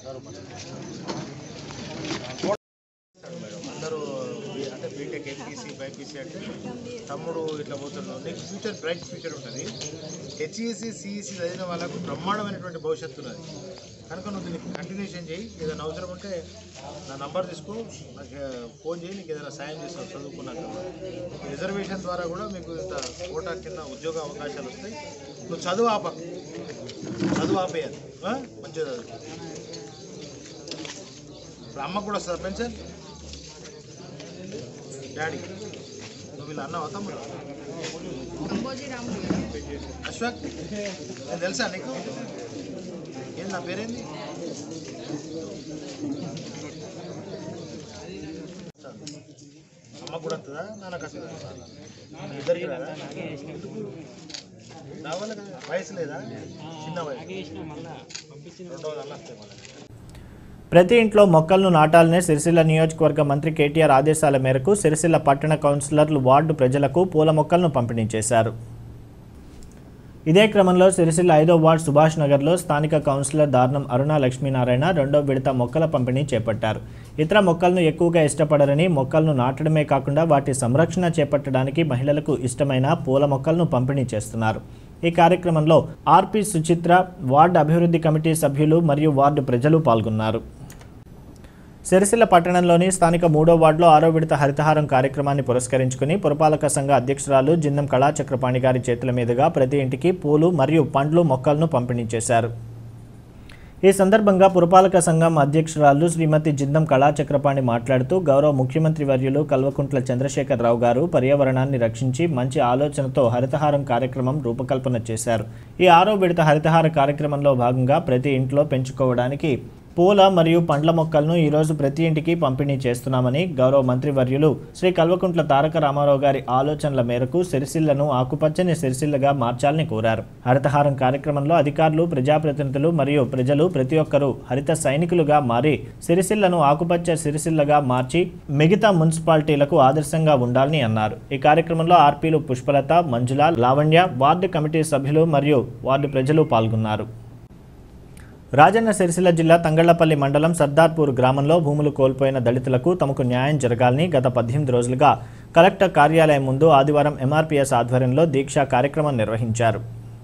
అందరూ బీ- అంటే బీటెక్ ఎంపీసీ బైపీసీ అంటే తమ్ముడు ఇట్లా పోతున్నాడు నీకు ఫ్యూచర్ బ్రైట్ ఫ్యూచర్ ఉంటుంది హెచ్ఈసి సిఈసి చదివిన వాళ్ళకు బ్రహ్మాండమైనటువంటి భవిష్యత్తు ఉన్నది కనుక నువ్వు దీనికి కంటిన్యూషన్ చేయి ఏదైనా అవసరం ఉంటే నా నంబర్ తీసుకో నాకు ఫోన్ చేయి నీకు ఏదైనా సాయం చేస్తాను చదువుకున్నాక ఈ రిజర్వేషన్ ద్వారా కూడా మీకు ఇంత కోటా కింద ఉద్యోగ అవకాశాలు వస్తాయి నువ్వు చదువు ఆప చదువు ఆపేయాలి ఆ? మంచిగా చదువు ఇప్పుడు అమ్మకు కూడా వస్తుందా పెన్షన్ డాడీ నువ్వు వీళ్ళ అన్న తమ్ముడు అశ్వక్ నేను తెలుసా నీకు ఏం నా పేరేంది అమ్మ కూడా వస్తుందా నాన్నకు వస్తుందా మీ ఇద్దరికి రాదా రావాలి కదా వయసు లేదా చిన్న వయసు రెండవది అన్న వస్తాయి మళ్ళీ ప్రతి ఇంట్లో మొక్కలను నాటాలనే సిరిసిల్ల నియోజకవర్గ మంత్రి కేటీఆర్ ఆదేశాల మేరకు సిరిసిల్ల పట్టణ కౌన్సిలర్లు వార్డు ప్రజలకు పూల మొక్కలను పంపిణీ చేశారు ఇదే క్రమంలో సిరిసిల్ల ఐదో వార్డు సుభాష్ నగర్లో స్థానిక కౌన్సిలర్ దారుణం అరుణ లక్ష్మీనారాయణ రెండో విడత మొక్కల పంపిణీ చేపట్టారు ఇతర మొక్కలను ఎక్కువగా ఇష్టపడరని మొక్కలను నాటడమే కాకుండా వాటి సంరక్షణ చేపట్టడానికి మహిళలకు ఇష్టమైన పూల మొక్కలను పంపిణీ చేస్తున్నారు ఈ కార్యక్రమంలో ఆర్పి సుచిత్ర వార్డు అభివృద్ధి కమిటీ సభ్యులు మరియు వార్డు ప్రజలు పాల్గొన్నారు సిరిసిల్ల పట్టణంలోని స్థానిక మూడో వార్డులో ఆరో విడత హరితహారం కార్యక్రమాన్ని పురస్కరించుకుని పురపాలక సంఘ అధ్యక్షురాలు జిందం కళాచక్రపాణి గారి చేతుల మీదుగా ప్రతి ఇంటికి పూలు మరియు పండ్లు మొక్కలను పంపిణీ చేశారు ఈ సందర్భంగా పురపాలక సంఘం అధ్యక్షురాలు శ్రీమతి జిందం కళాచక్రపాణి మాట్లాడుతూ గౌరవ ముఖ్యమంత్రి వర్యులు కల్వకుంట్ల చంద్రశేఖరరావు గారు పర్యావరణాన్ని రక్షించి మంచి ఆలోచనతో హరితహారం కార్యక్రమం రూపకల్పన చేశారు ఈ ఆరో విడత హరితహార కార్యక్రమంలో భాగంగా ప్రతి ఇంట్లో పెంచుకోవడానికి పూల మరియు పండ్ల మొక్కలను ఈరోజు ప్రతి ఇంటికి పంపిణీ చేస్తున్నామని గౌరవ మంత్రివర్యులు శ్రీ కల్వకుంట్ల తారక రామారావు గారి ఆలోచనల మేరకు సిరిసిల్లను ఆకుపచ్చని సిరిసిల్లగా మార్చాలని కోరారు హరితహారం కార్యక్రమంలో అధికారులు ప్రజాప్రతినిధులు మరియు ప్రజలు ప్రతి ఒక్కరూ హరిత సైనికులుగా మారి సిరిసిల్లను ఆకుపచ్చ సిరిసిల్లగా మార్చి మిగతా మున్సిపాలిటీలకు ఆదర్శంగా ఉండాలని అన్నారు ఈ కార్యక్రమంలో ఆర్పీలు పుష్పలత మంజుల లావణ్య వార్డు కమిటీ సభ్యులు మరియు వార్డు ప్రజలు పాల్గొన్నారు రాజన్న సిరిసిల్ల జిల్లా తంగళ్లపల్లి మండలం సర్దార్పూర్ గ్రామంలో భూములు కోల్పోయిన దళితులకు తమకు న్యాయం జరగాలని గత పద్దెనిమిది రోజులుగా కలెక్టర్ కార్యాలయం ముందు ఆదివారం ఎంఆర్పీఎస్ ఆధ్వర్యంలో దీక్షా కార్యక్రమం నిర్వహించారు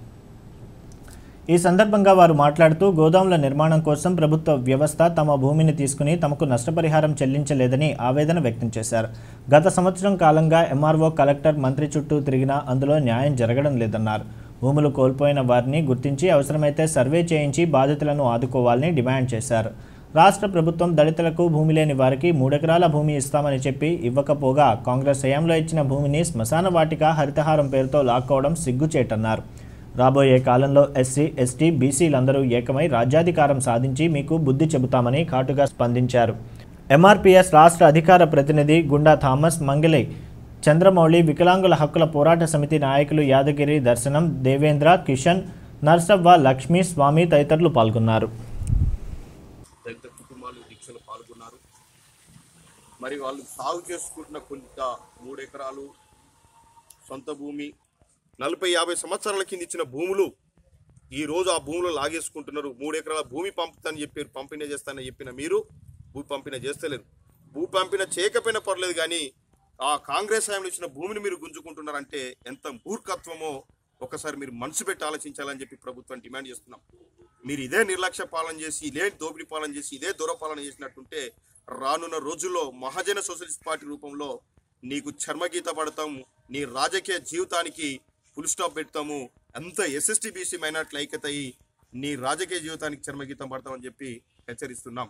ఈ సందర్భంగా వారు మాట్లాడుతూ గోదాముల నిర్మాణం కోసం ప్రభుత్వ వ్యవస్థ తమ భూమిని తీసుకుని తమకు నష్టపరిహారం చెల్లించలేదని ఆవేదన వ్యక్తం చేశారు గత సంవత్సరం కాలంగా ఎంఆర్ఓ కలెక్టర్ మంత్రి చుట్టూ తిరిగినా అందులో న్యాయం జరగడం లేదన్నారు భూములు కోల్పోయిన వారిని గుర్తించి అవసరమైతే సర్వే చేయించి బాధితులను ఆదుకోవాలని డిమాండ్ చేశారు రాష్ట్ర ప్రభుత్వం దళితులకు భూమి లేని వారికి మూడెకరాల భూమి ఇస్తామని చెప్పి ఇవ్వకపోగా కాంగ్రెస్ హయాంలో ఇచ్చిన భూమిని శ్మశాన వాటిక హరితహారం పేరుతో లాక్కోవడం సిగ్గుచేటన్నారు రాబోయే కాలంలో ఎస్సీ ఎస్టీ బీసీలందరూ ఏకమై రాజ్యాధికారం సాధించి మీకు బుద్ధి చెబుతామని ఘాటుగా స్పందించారు ఎంఆర్పీఎస్ రాష్ట్ర అధికార ప్రతినిధి గుండా థామస్ మంగళి చంద్రమౌళి వికలాంగుల హక్కుల పోరాట సమితి నాయకులు యాదగిరి దర్శనం దేవేంద్ర కిషన్ నర్సవ్వ లక్ష్మీ స్వామి తదితరులు పాల్గొన్నారు దళిత కుటుంబాలు దీక్షలు పాల్గొన్నారు మరి వాళ్ళు సాగు చేసుకుంటున్న కొంత మూడు ఎకరాలు సొంత భూమి నలభై యాభై సంవత్సరాల కింద ఇచ్చిన భూములు ఈ రోజు ఆ భూములు లాగేసుకుంటున్నారు మూడు ఎకరాల భూమి పంపుతానని చెప్పారు పంపిణీ చేస్తానని చెప్పిన మీరు భూ పంపిణీ చేస్తలేరు భూ పంపిణీ చేయకపోయినా పర్లేదు కానీ ఆ కాంగ్రెస్ హయాంలో ఇచ్చిన భూమిని మీరు గుంజుకుంటున్నారంటే ఎంత మూర్ఖత్వమో ఒకసారి మీరు మనసు పెట్టి ఆలోచించాలని చెప్పి ప్రభుత్వం డిమాండ్ చేస్తున్నాం మీరు ఇదే నిర్లక్ష్య పాలన చేసి ఇదే దోపిడీ పాలన చేసి ఇదే దూరపాలన చేసినట్టుంటే రానున్న రోజుల్లో మహాజన సోషలిస్ట్ పార్టీ రూపంలో నీకు చర్మగీత పడతాము నీ రాజకీయ జీవితానికి ఫుల్ స్టాప్ పెడతాము అంత ఎస్ఎస్టీ బీసీ మైనార్టీలు ఐక్యత అయ్యి నీ రాజకీయ జీవితానికి చర్మగీతం పడతామని చెప్పి హెచ్చరిస్తున్నాం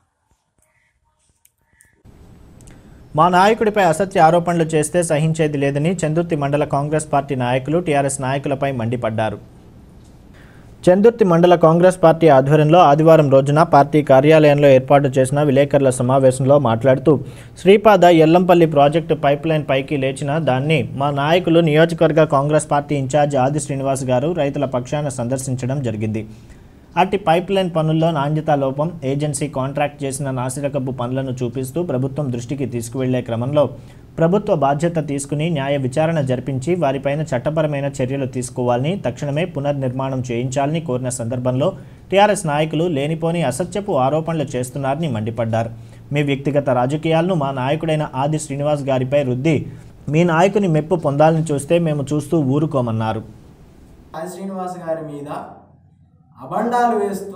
మా నాయకుడిపై అసత్య ఆరోపణలు చేస్తే సహించేది లేదని చందుర్తి మండల కాంగ్రెస్ పార్టీ నాయకులు టీఆర్ఎస్ నాయకులపై మండిపడ్డారు చందుర్తి మండల కాంగ్రెస్ పార్టీ ఆధ్వర్యంలో ఆదివారం రోజున పార్టీ కార్యాలయంలో ఏర్పాటు చేసిన విలేకరుల సమావేశంలో మాట్లాడుతూ శ్రీపాద ఎల్లంపల్లి ప్రాజెక్టు పైప్లైన్ పైకి లేచిన దాన్ని మా నాయకులు నియోజకవర్గ కాంగ్రెస్ పార్టీ ఇన్ఛార్జ్ ఆది శ్రీనివాస్ గారు రైతుల పక్షాన సందర్శించడం జరిగింది అట్టి పైప్లైన్ పనుల్లో నాణ్యతా లోపం ఏజెన్సీ కాంట్రాక్ట్ చేసిన నాసిరకపు పనులను చూపిస్తూ ప్రభుత్వం దృష్టికి తీసుకువెళ్లే క్రమంలో ప్రభుత్వ బాధ్యత తీసుకుని న్యాయ విచారణ జరిపించి వారిపైన చట్టపరమైన చర్యలు తీసుకోవాలని తక్షణమే పునర్నిర్మాణం చేయించాలని కోరిన సందర్భంలో టీఆర్ఎస్ నాయకులు లేనిపోని అసత్యపు ఆరోపణలు చేస్తున్నారని మండిపడ్డారు మీ వ్యక్తిగత రాజకీయాలను మా నాయకుడైన ఆది శ్రీనివాస్ గారిపై రుద్ది మీ నాయకుని మెప్పు పొందాలని చూస్తే మేము చూస్తూ ఊరుకోమన్నారు ఆది శ్రీనివాస్ గారి మీద అబండాలు వేస్తూ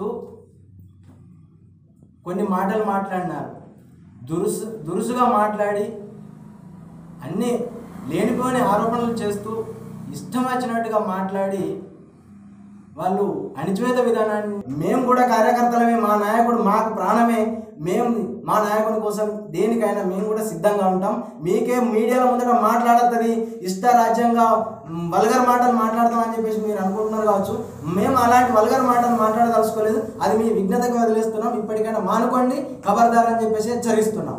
కొన్ని మాటలు మాట్లాడినారు దురుసు దురుసుగా మాట్లాడి అన్నీ లేనిపోని ఆరోపణలు చేస్తూ ఇష్టం వచ్చినట్టుగా మాట్లాడి వాళ్ళు అణిచివేత విధానాన్ని మేము కూడా కార్యకర్తలమే మా నాయకుడు మాకు ప్రాణమే మేము మా నాయకుడి కోసం దేనికైనా మేము కూడా సిద్ధంగా ఉంటాం మీకే మీడియాలో ముందర మాట్లాడుతుంది ఇష్టరాజ్యంగా వల్గర్ మాటలు మాట్లాడతామని చెప్పేసి మీరు అనుకుంటున్నారు కావచ్చు మేము అలాంటి వల్గర్ మాటలు మాట్లాడదలుచుకోలేదు అది మీ విఘ్నతకు వదిలేస్తున్నాం ఇప్పటికైనా మానుకోండి ఖబర్దార్ అని చెప్పేసి హెచ్చరిస్తున్నాం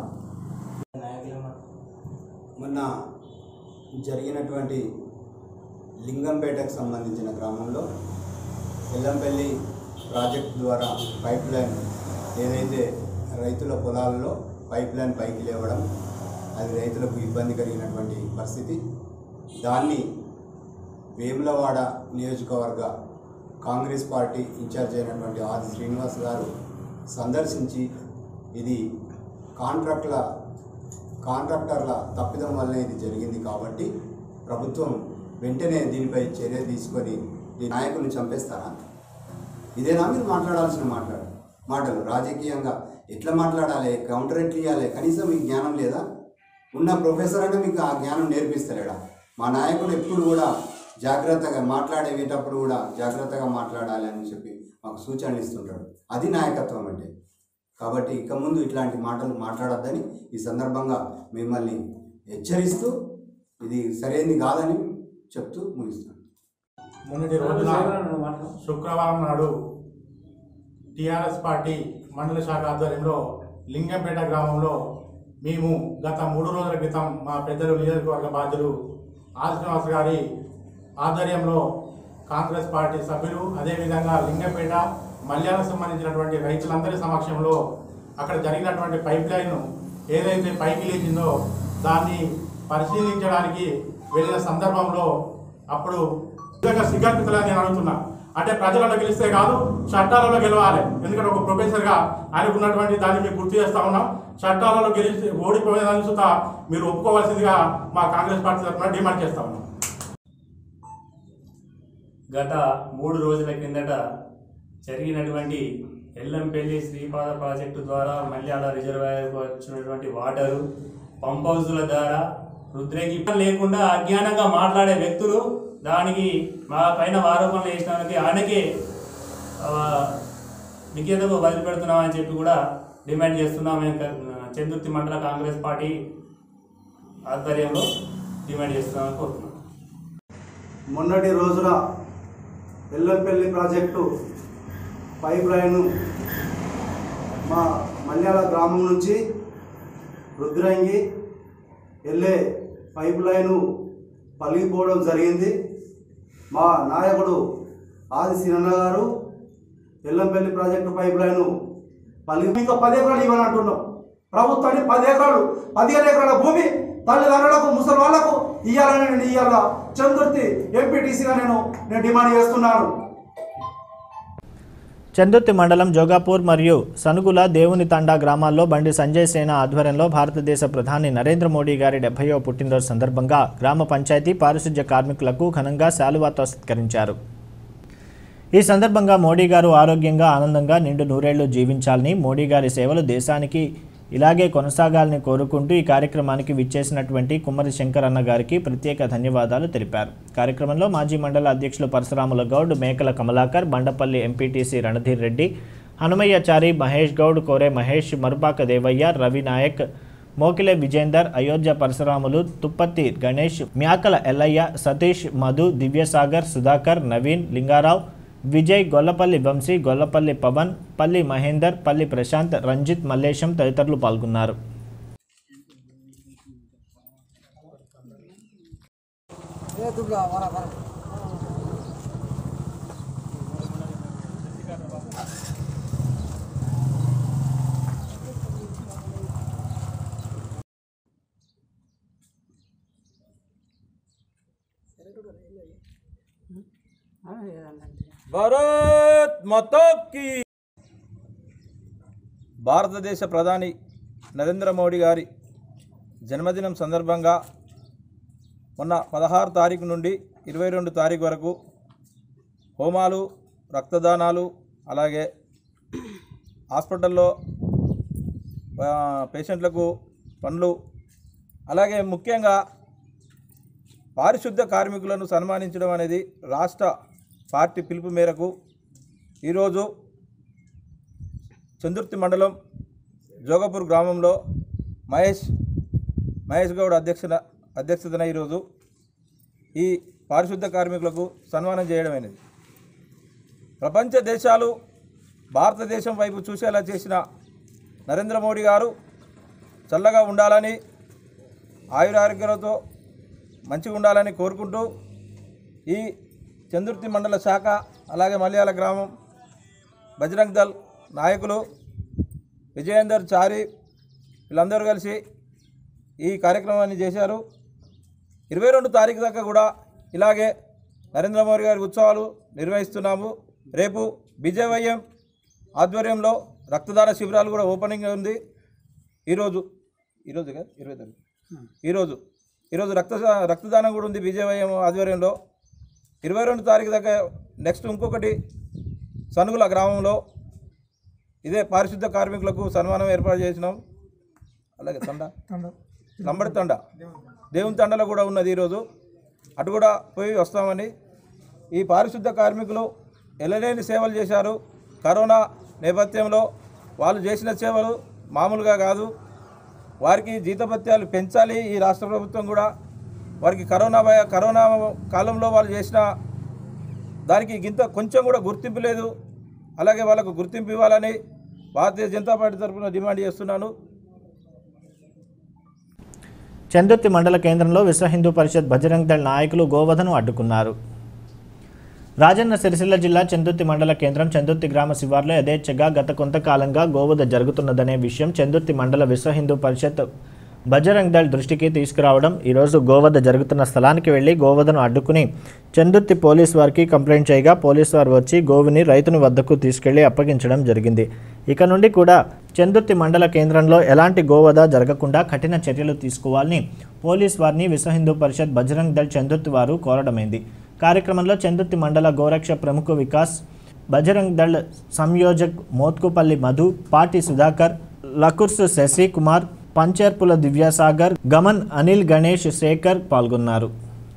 మొన్న జరిగినటువంటి లింగంపేటకు సంబంధించిన గ్రామంలో ఎల్లంపల్లి ప్రాజెక్ట్ ద్వారా పైప్ లైన్ ఏదైతే రైతుల పొలాల్లో పైప్ లైన్ పైకి లేవడం అది రైతులకు ఇబ్బంది కలిగినటువంటి పరిస్థితి దాన్ని వేములవాడ నియోజకవర్గ కాంగ్రెస్ పార్టీ ఇన్ఛార్జ్ అయినటువంటి ఆది శ్రీనివాస్ గారు సందర్శించి ఇది కాంట్రాక్ట్ల కాంట్రాక్టర్ల తప్పిదం వల్ల ఇది జరిగింది కాబట్టి ప్రభుత్వం వెంటనే దీనిపై చర్య తీసుకొని ఈ నాయకుల్ని చంపేస్తారా ఇదేనా మీరు మాట్లాడాల్సిన మాట్లాడు మాటలు రాజకీయంగా ఎట్లా మాట్లాడాలి కౌంటర్ ఎట్లా ఇవ్వాలి కనీసం మీకు జ్ఞానం లేదా ఉన్న ప్రొఫెసర్ అయినా మీకు ఆ జ్ఞానం నేర్పిస్తలేడా మా నాయకుడు ఎప్పుడు కూడా జాగ్రత్తగా మాట్లాడేటప్పుడు కూడా జాగ్రత్తగా మాట్లాడాలి అని చెప్పి మాకు సూచనలు ఇస్తుంటాడు అది నాయకత్వం అంటే కాబట్టి ఇక ముందు ఇట్లాంటి మాటలు మాట్లాడొద్దని ఈ సందర్భంగా మిమ్మల్ని హెచ్చరిస్తూ ఇది సరైనది కాదని చెప్తూ ముగిస్తాను మొన్నటి రోజున శుక్రవారం నాడు టిఆర్ఎస్ పార్టీ మండల శాఖ ఆధ్వర్యంలో లింగంపేట గ్రామంలో మేము గత మూడు రోజుల క్రితం మా పెద్దలు నియోజకవర్గ బాధ్యులు ఆర్ శ్రీనివాస్ గారి ఆధ్వర్యంలో కాంగ్రెస్ పార్టీ సభ్యులు అదేవిధంగా లింగంపేట మల్యాలకు సంబంధించినటువంటి రైతులందరి సమక్షంలో అక్కడ జరిగినటువంటి పైప్ లైన్ ఏదైతే పైకి లేచిందో దాన్ని పరిశీలించడానికి వెళ్ళిన సందర్భంలో అప్పుడు నిజంగా సిగ్గనిపిస్తలేదు నేను అడుగుతున్నా అంటే ప్రజలలో గెలిస్తే కాదు చట్టాలలో గెలవాలి ఎందుకంటే ఒక ప్రొఫెసర్గా ఆయనకు ఉన్నటువంటి దాన్ని మీకు గుర్తు చేస్తా ఉన్నాం చట్టాలలో గెలిచి ఓడిపోయేదాన్ని సుతా మీరు ఒప్పుకోవాల్సిందిగా మా కాంగ్రెస్ పార్టీ తరఫున డిమాండ్ చేస్తా ఉన్నాం గత మూడు రోజుల కిందట జరిగినటువంటి ఎల్లంపల్లి శ్రీపాద ప్రాజెక్టు ద్వారా మల్యాల రిజర్వాయర్కు వచ్చినటువంటి వాటరు పంప్ హౌజుల ద్వారా రుద్రకి లేకుండా అజ్ఞానంగా మాట్లాడే వ్యక్తులు దానికి మా పైన ఆరోపణలు వేసినందుకు ఆయనకే ఆ, విజ్ఞతకు వదిలిపెడుతున్నామని చెప్పి కూడా డిమాండ్ చేస్తున్నాం మేము క- చందుర్తి మండల కాంగ్రెస్ పార్టీ ఆధ్వర్యంలో డిమాండ్ చేస్తున్నామని కోరుతున్నాం మొన్నటి రోజున ఎల్లంపల్లి ప్రాజెక్టు పైప్ లైన్ మా మల్యాల గ్రామం నుంచి రుద్రంగి వెళ్ళే పైప్ లైను పలిగిపోవడం జరిగింది మా నాయకుడు ఆది సినన్న గారు ఎల్లంపల్లి ప్రాజెక్టు పైప్ లైను పలిగి ఇంకా పది ఎకరాలు ఇవ్వని అంటున్నాం ప్రభుత్వాన్ని పది ఎకరాలు పదిహేను ఎకరాల భూమి తల్లిదండ్రులకు ముసలి వాళ్ళకు ఇవ్వాలని నేను ఇవాళ చందుర్తి ఎంపీటీసీగా నేను నేను డిమాండ్ చేస్తున్నాను చందుర్తి మండలం జోగాపూర్ మరియు సనుగుల దేవుని తండా గ్రామాల్లో బండి సంజయ్ సేన ఆధ్వర్యంలో భారతదేశ ప్రధాని నరేంద్ర మోడీ గారి డెబ్బయో పుట్టినరోజు సందర్భంగా గ్రామ పంచాయతీ పారిశుధ్య కార్మికులకు ఘనంగా శాలువాతో సత్కరించారు ఈ సందర్భంగా మోడీ గారు ఆరోగ్యంగా ఆనందంగా నిండు నూరేళ్లు జీవించాలని మోడీ గారి సేవలు దేశానికి ఇలాగే కొనసాగాలని కోరుకుంటూ ఈ కార్యక్రమానికి విచ్చేసినటువంటి కుమ్మరి శంకర్ అన్న గారికి ప్రత్యేక ధన్యవాదాలు తెలిపారు కార్యక్రమంలో మాజీ మండల అధ్యక్షులు పరశురాముల గౌడ్ మేకల కమలాకర్ బండపల్లి ఎంపీటీసీ రణధీర్ రెడ్డి హనుమయ్యచారి మహేష్ గౌడ్ కోరే మహేష్ మరుపాక దేవయ్య రవి నాయక్ మోకిలే విజేందర్ అయోధ్య పరశురాములు తుప్పత్తి గణేష్ మ్యాకల ఎల్లయ్య సతీష్ మధు దివ్యసాగర్ సుధాకర్ నవీన్ లింగారావు విజయ్ గొల్లపల్లి వంశీ గొల్లపల్లి పవన్ పల్లి మహేందర్ పల్లి ప్రశాంత్ రంజిత్ మల్లేశం తదితరులు పాల్గొన్నారు భారత్ మాతాకి భారతదేశ ప్రధాని నరేంద్ర మోడీ గారి జన్మదినం సందర్భంగా మొన్న పదహారు తారీఖు నుండి ఇరవై రెండు తారీఖు వరకు హోమాలు రక్తదానాలు అలాగే హాస్పిటల్లో ఆ, పేషెంట్లకు పనులు అలాగే ముఖ్యంగా పారిశుద్ధ కార్మికులను సన్మానించడం అనేది రాష్ట్ర పార్టీ పిలుపు మేరకు ఈరోజు చందుర్తి మండలం జోగపూర్ గ్రామంలో మహేష్ మహేష్ గౌడ్ అధ్యక్షత అధ్యక్షతన ఈరోజు ఈ పారిశుద్ధ కార్మికులకు సన్మానం చేయడమైనది ప్రపంచ దేశాలు భారతదేశం వైపు చూసేలా చేసిన నరేంద్ర మోడీ గారు చల్లగా ఉండాలని ఆయురారోగ్యాలతో మంచిగా ఉండాలని కోరుకుంటూ ఈ చందుర్తి మండల శాఖ అలాగే మలయాళ గ్రామం బజరంగ్ దళ్ నాయకులు విజయేందర్ చారి వీళ్ళందరూ కలిసి ఈ కార్యక్రమాన్ని చేశారు ఇరవై రెండు తారీఖు దాకా కూడా ఇలాగే నరేంద్ర మోడీ గారి ఉత్సవాలు నిర్వహిస్తున్నాము రేపు విజయవయ్యం ఆధ్వర్యంలో రక్తదాన శిబిరాలు కూడా ఓపెనింగ్ ఉంది ఈరోజు ఈరోజు కదా ఇరవై తారీఖు ఈరోజు ఈరోజు రక్త రక్తదానం కూడా ఉంది విజయవయ్యం ఆధ్వర్యంలో ఇరవై రెండు తారీఖు దాకా నెక్స్ట్ ఇంకొకటి సనుగుల గ్రామంలో ఇదే పారిశుద్ధ కార్మికులకు సన్మానం ఏర్పాటు చేసినాం అలాగే తండ లంబడి తండ దేవుని తండలో కూడా ఉన్నది ఈరోజు అటు కూడా పోయి వస్తామని ఈ పారిశుద్ధ కార్మికులు ఎల్లలేని సేవలు చేశారు కరోనా నేపథ్యంలో వాళ్ళు చేసిన సేవలు మామూలుగా కాదు వారికి జీతభత్యాలు పెంచాలి ఈ రాష్ట్ర ప్రభుత్వం కూడా వారికి కరోనా భయ కరోనా కాలంలో వాళ్ళు చేసిన దానికి గింత కొంచెం కూడా గుర్తింపు లేదు అలాగే వాళ్ళకు గుర్తింపు ఇవ్వాలని భారతీయ జనతా పార్టీ తరఫున డిమాండ్ చేస్తున్నాను చందుర్తి మండల కేంద్రంలో విశ్వ హిందూ పరిషత్ బజరంగ్ దళ్ నాయకులు గోవధను అడ్డుకున్నారు రాజన్న సిరిసిల్ల జిల్లా చందుర్తి మండల కేంద్రం చందుర్తి గ్రామ శివార్లో యథేచ్ఛగా గత కొంతకాలంగా గోవధ జరుగుతున్నదనే విషయం చందుర్తి మండల విశ్వ హిందూ పరిషత్ బజరంగ్ దళ్ దృష్టికి తీసుకురావడం ఈరోజు గోవధ జరుగుతున్న స్థలానికి వెళ్లి గోవధను అడ్డుకుని చందుర్తి పోలీస్ వారికి కంప్లైంట్ చేయగా పోలీసు వారు వచ్చి గోవుని రైతుని వద్దకు తీసుకెళ్లి అప్పగించడం జరిగింది ఇక నుండి కూడా చందుర్తి మండల కేంద్రంలో ఎలాంటి గోవధ జరగకుండా కఠిన చర్యలు తీసుకోవాలని పోలీస్ వారిని విశ్వ హిందూ పరిషత్ బజరంగ్ దళ్ చందుర్తి వారు కోరడమైంది కార్యక్రమంలో చందుర్తి మండల గోరక్ష ప్రముఖ వికాస్ బజరంగ్ దళ్ సంయోజక్ మోత్కుపల్లి మధు పాటి సుధాకర్ లకుర్సు శశి కుమార్ పంచేర్పుల దివ్యాసాగర్ గమన్ అనిల్ గణేష్ శేఖర్ పాల్గొన్నారు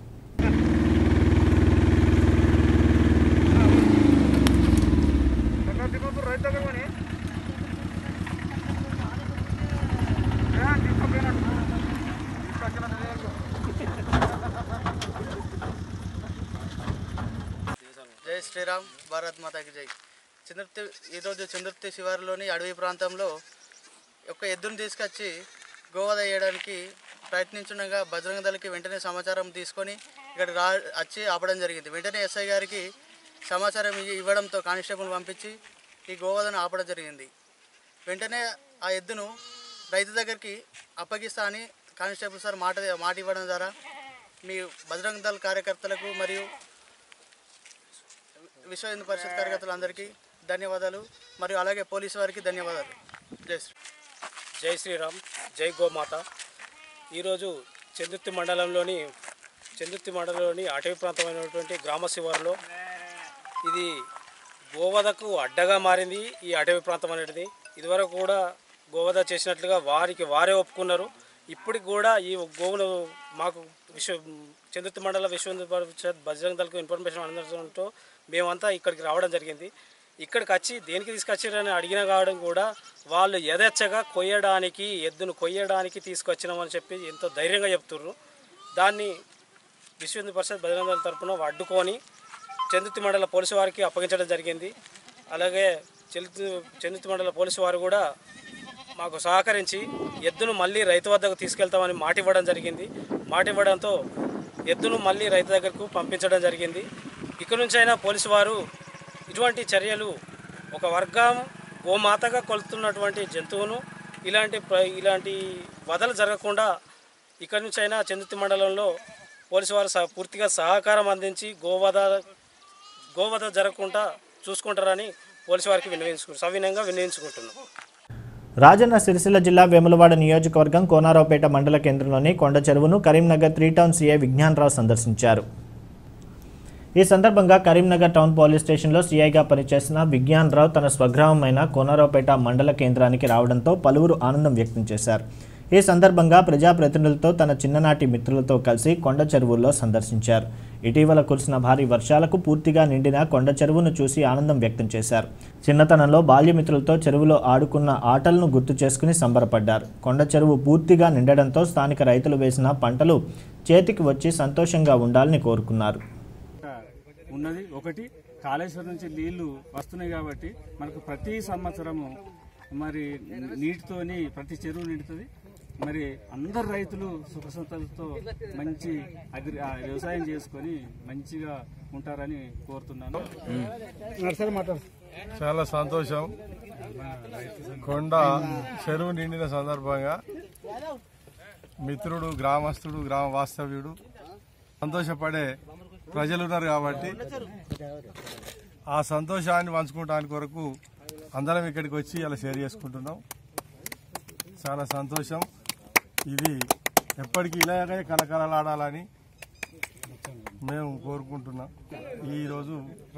జై శ్రీరామ్ భారత్ మాతాకి జై చంద్రప్తి ఈరోజు చంద్రప్తి శివారులోని అడవి ప్రాంతంలో ఒక ఎద్దును తీసుకొచ్చి గోవద వేయడానికి ప్రయత్నించుండగా బజరంగ దళకి వెంటనే సమాచారం తీసుకొని ఇక్కడ రా వచ్చి ఆపడం జరిగింది వెంటనే ఎస్ఐ గారికి సమాచారం ఇ- ఇవ్వడంతో కానిస్టేబుల్ పంపించి ఈ గోవదను ఆపడం జరిగింది వెంటనే ఆ ఎద్దును రైతు దగ్గరికి అప్పగిస్తా అని కానిస్టేబుల్ సార్ మాట మాట ఇవ్వడం ద్వారా మీ బజరంగ దళ కార్యకర్తలకు మరియు విశ్వ హిందూ పరిషత్ కార్యకర్తలందరికీ ధన్యవాదాలు మరియు అలాగే పోలీసు వారికి ధన్యవాదాలు జై శ్రీ జై శ్రీరామ్ జై గోమాత ఈరోజు చందుర్తి మండలంలోని చందుర్తి మండలంలోని అటవీ ప్రాంతమైనటువంటి గ్రామ శివారులో ఇది గోవధకు అడ్డగా మారింది ఈ అటవీ ప్రాంతం అనేది ఇదివరకు కూడా గోవధ చేసినట్లుగా వారికి వారే ఒప్పుకున్నారు ఇప్పటికి కూడా ఈ గోవును మాకు విశ్వ చందుర్తి మండల విశ్వ హిందూ పరిషత్ బజరంగ దళకు ఇన్ఫర్మేషన్ అందడంతో మేమంతా ఇక్కడికి రావడం జరిగింది ఇక్కడికి వచ్చి దేనికి తీసుకొచ్చారని అడిగిన కావడం కూడా వాళ్ళు యథేచ్ఛగా కొయ్యడానికి ఎద్దును కొయ్యడానికి తీసుకొచ్చినామని చెప్పి ఎంతో ధైర్యంగా చెప్తుర్రు దాన్ని విశ్వ హిందూ పరిషత్ బజరంగ దళ తరపున అడ్డుకొని చందుర్తి మండల పోలీసు వారికి అప్పగించడం జరిగింది అలాగే చందు చందుర్తి మండల పోలీసు వారు కూడా మాకు సహకరించి ఎద్దును మళ్ళీ రైతు వద్దకు తీసుకెళ్తామని మాట ఇవ్వడం జరిగింది మాట ఇవ్వడంతో ఎద్దును మళ్ళీ రైతు దగ్గరకు పంపించడం జరిగింది ఇక నుంచైనా పోలీసు వారు ఇటువంటి చర్యలు ఒక వర్గం గోమాతగా కొలుతున్నటువంటి జంతువును ఇలాంటి ప్ర- ఇలాంటి వదలు జరగకుండా ఇక్కడి నుంచైనా చందుర్తి మండలంలో పోలీసు వారు సహ- పూర్తిగా సహకారం అందించి గోవధ గోవధ జరగకుండా చూసుకుంటారని పోలీసు వారికి విన్నవించుకు సవినయంగా విన్నవించుకుంటున్నాం రాజన్న సిరిసిల్ల జిల్లా వేములవాడ నియోజకవర్గం కోనారావుపేట మండల కేంద్రంలోని కొండ చెరువును Karimnagar three town CI Vignanarao సందర్శించారు ఈ సందర్భంగా కరీంనగర్ టౌన్ పోలీస్ స్టేషన్లో సీఐగా పనిచేసిన విజ్ఞాన్ రావు తన స్వగ్రామమైన కోనరావుపేట మండల కేంద్రానికి రావడంతో పలువురు ఆనందం వ్యక్తం చేశారు ఈ సందర్భంగా ప్రజాప్రతినిధులతో తన చిన్ననాటి మిత్రులతో కలిసి కొండ చెరువుల్లో సందర్శించారు ఇటీవల కురిసిన భారీ వర్షాలకు పూర్తిగా నిండిన కొండ చెరువును చూసి ఆనందం వ్యక్తం చేశారు చిన్నతనంలో బాల్యమిత్రులతో చెరువులో ఆడుకున్న ఆటలను గుర్తు చేసుకుని సంబరపడ్డారు కొండ చెరువు పూర్తిగా నిండడంతో స్థానిక రైతులు వేసిన పంటలు చేతికి వచ్చి సంతోషంగా ఉండాలని కోరుకున్నారు ఉన్నది ఒకటి కాళేశ్వరం నుంచి నీళ్లు వస్తున్నాయి కాబట్టి మనకు ప్రతి సంవత్సరము మరి నీటితోని ప్రతి చెరువు నిండుతుంది మరి అందరు రైతులు సుఖ సంతలతో మంచి అగ్రి ఆ, వ్యవసాయం చేసుకొని మంచిగా ఉంటారని కోరుతున్నాను చాలా సంతోషం కొండ చెరువు నిండిన సందర్భంగా మిత్రుడు గ్రామస్తుడు గ్రామ వాస్తవ్యుడు సంతోషపడే ప్రజలు ఉన్నారు కాబట్టి ఆ సంతోషాన్ని పంచుకోవడానికి కొరకు అందరం ఇక్కడికి వచ్చి అలా షేర్ చేసుకుంటున్నాం చాలా సంతోషం ఇది ఎప్పటికీ ఇలాగే కలకలలాడాలని మేము కోరుకుంటున్నాం ఈరోజు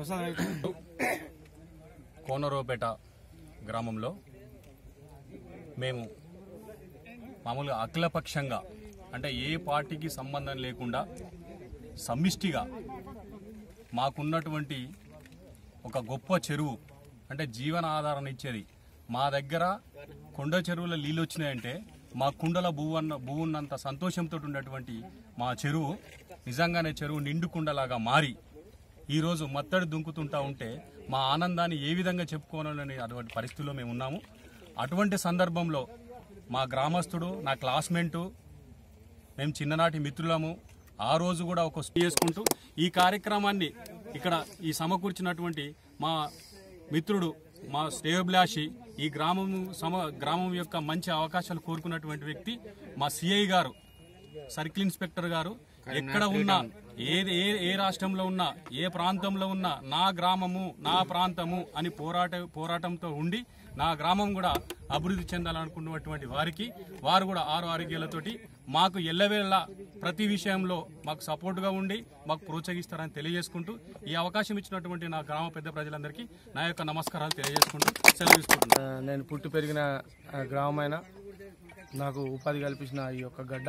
కోనరోపేట గ్రామంలో మేము మామూలుగా అఖిలపక్షంగా అంటే ఏ పార్టీకి సంబంధం లేకుండా సమిష్టిగా మాకున్నటువంటి ఒక గొప్ప చెరువు అంటే జీవన ఆధారం ఇచ్చేది మా దగ్గర కొండ చెరువుల నీళ్ళు వచ్చినాయంటే మా కుండల భూవు అన్న భూ ఉన్నంత సంతోషంతో ఉన్నటువంటి మా చెరువు నిజంగానే చెరువు నిండు కుండలాగా మారి ఈరోజు మత్తడి దుంకుతుంటా ఉంటే మా ఆనందాన్ని ఏ విధంగా చెప్పుకోవాలని అటువంటి పరిస్థితుల్లో మేము ఉన్నాము అటువంటి సందర్భంలో మా గ్రామస్తుడు నా క్లాస్మేటు మేము చిన్ననాటి మిత్రులము ఆ రోజు కూడా ఒక స్టే చేసుకుంటూ ఈ కార్యక్రమాన్ని ఇక్కడ ఈ సమకూర్చినటువంటి మా మిత్రుడు మా శ్రేయోభిలాషి ఈ గ్రామము సమ గ్రామం యొక్క మంచి అవకాశాలు కోరుకున్నటువంటి వ్యక్తి మా సిఐ గారు సర్కిల్ ఇన్స్పెక్టర్ గారు ఎక్కడ ఉన్నా ఏది ఏ ఏ రాష్ట్రంలో ఉన్నా ఏ ప్రాంతంలో ఉన్నా నా గ్రామము నా ప్రాంతము అని పోరాట పోరాటంతో ఉండి నా గ్రామం కూడా అభివృద్ధి చెందాలనుకున్నటువంటి వారికి వారు కూడా ఆరు ఆరోగ్యాలతోటి మాకు ఎల్లవేళ ప్రతి విషయంలో మాకు సపోర్ట్గా ఉండి మాకు ప్రోత్సహిస్తారని తెలియజేసుకుంటూ ఈ అవకాశం ఇచ్చినటువంటి నా గ్రామ పెద్ద ప్రజలందరికీ నా యొక్క నమస్కారాలు తెలియజేసుకుంటూ సెలవు తీసుకుంటున్నాను ఆ, నేను పుట్టి పెరిగిన ఆ, గ్రామమైన నాకు ఉపాధి కల్పించిన ఈ యొక్క గడ్డ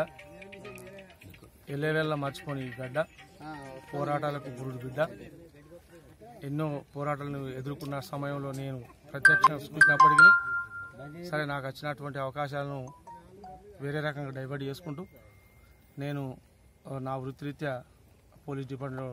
ఎల్లవేళ్ళ మర్చిపోని ఈ గడ్డ పోరాటాలకు గురుడు బిడ్డ ఎన్నో పోరాటాలను ఎదుర్కొన్న సమయంలో నేను ప్రత్యక్ష చూసినప్పటికీ సరే నాకు వచ్చినటువంటి అవకాశాలను వేరే రకంగా డైవర్ట్ చేసుకుంటూ నేను ఆ, నా వృత్తిరీత్యా పోలీస్ డిపార్ట్మెంట్లో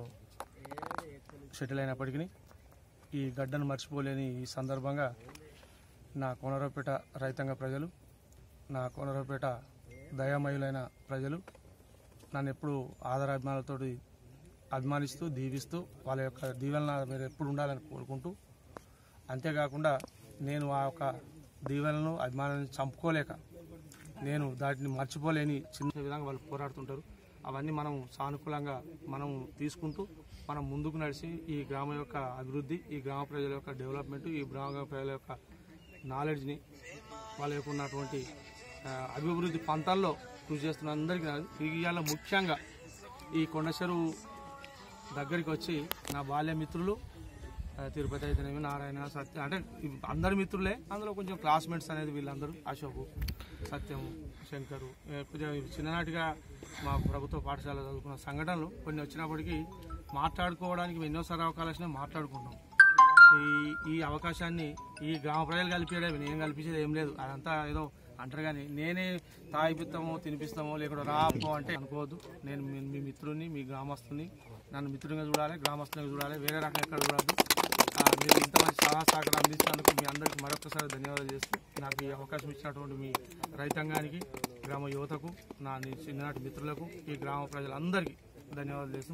సెటిల్ అయినప్పటికీ ఈ గడ్డను మర్చిపోలేని ఈ సందర్భంగా నా కోనరావుపేట రైతాంగ ప్రజలు నా కోనరావుపేట దయామయులైన ప్రజలు నన్ను ఎప్పుడు ఆదరాభిమానాలతో అభిమానిస్తూ దీవిస్తూ వాళ్ళ యొక్క దీవెన మీరు ఎప్పుడు ఉండాలని కోరుకుంటూ అంతేకాకుండా నేను ఆ యొక్క దీవెనలను అభిమానాన్ని చంపుకోలేక నేను దాటిని మర్చిపోలేని చిన్న విధంగా వాళ్ళు పోరాడుతుంటారు అవన్నీ మనం సానుకూలంగా మనం తీసుకుంటూ మనం ముందుకు నడిచి ఈ గ్రామం యొక్క అభివృద్ధి ఈ గ్రామ ప్రజల యొక్క డెవలప్మెంట్ ఈ గ్రామ ప్రజల యొక్క నాలెడ్జ్ని వాళ్ళ యొక్క ఉన్నటువంటి ఆ, అభివృద్ధి పంతాల్లో కృషి చేస్తున్న అందరికీ ఇవాళ ముఖ్యంగా ఈ కొండ చెరువు దగ్గరికి వచ్చి నా బాల్య మిత్రులు ఆ, తిరుపతి అయితేనేమి నారాయణ సత్య అంటే ఇవి అందరి మిత్రులే అందులో కొంచెం క్లాస్మేట్స్ అనేది వీళ్ళందరూ అశోకు సత్యము శంకరు ఏ, కొంచెం చిన్ననాటిగా మా ప్రభుత్వ పాఠశాల చదువుకున్న సంఘటనలు కొన్ని వచ్చినప్పటికీ మాట్లాడుకోవడానికి ఎన్నోసార్లు అవకాశం మాట్లాడుకుంటాం ఈ ఈ అవకాశాన్ని ఈ గ్రామ ప్రజలు కలిపేయడం నేను కల్పించేది ఏం లేదు అదంతా ఏదో అంటారు కానీ నేనే తాగిపిస్తామో తినిపిస్తామో లేకుండా రాపో అంటే అనుకోవద్దు నేను మీ మీ మిత్రుని మీ గ్రామస్తుని నన్ను మిత్రునిగా చూడాలి గ్రామస్తునిగా చూడాలి వేరే రకంగా ఎక్కడ చూడద్దు ఆ, మీరు ఇంత మంచి సలహా సహకారం అందించినందుకు మీ అందరికీ మరొకసారి ధన్యవాదాలు చేస్తూ నాకు ఈ అవకాశం ఇచ్చినటువంటి మీ రైతాంగానికి గ్రామ యువతకు నా ని- చిన్ననాటి మిత్రులకు ఈ గ్రామ ప్రజలందరికీ ధన్యవాదాలు చేస్తూ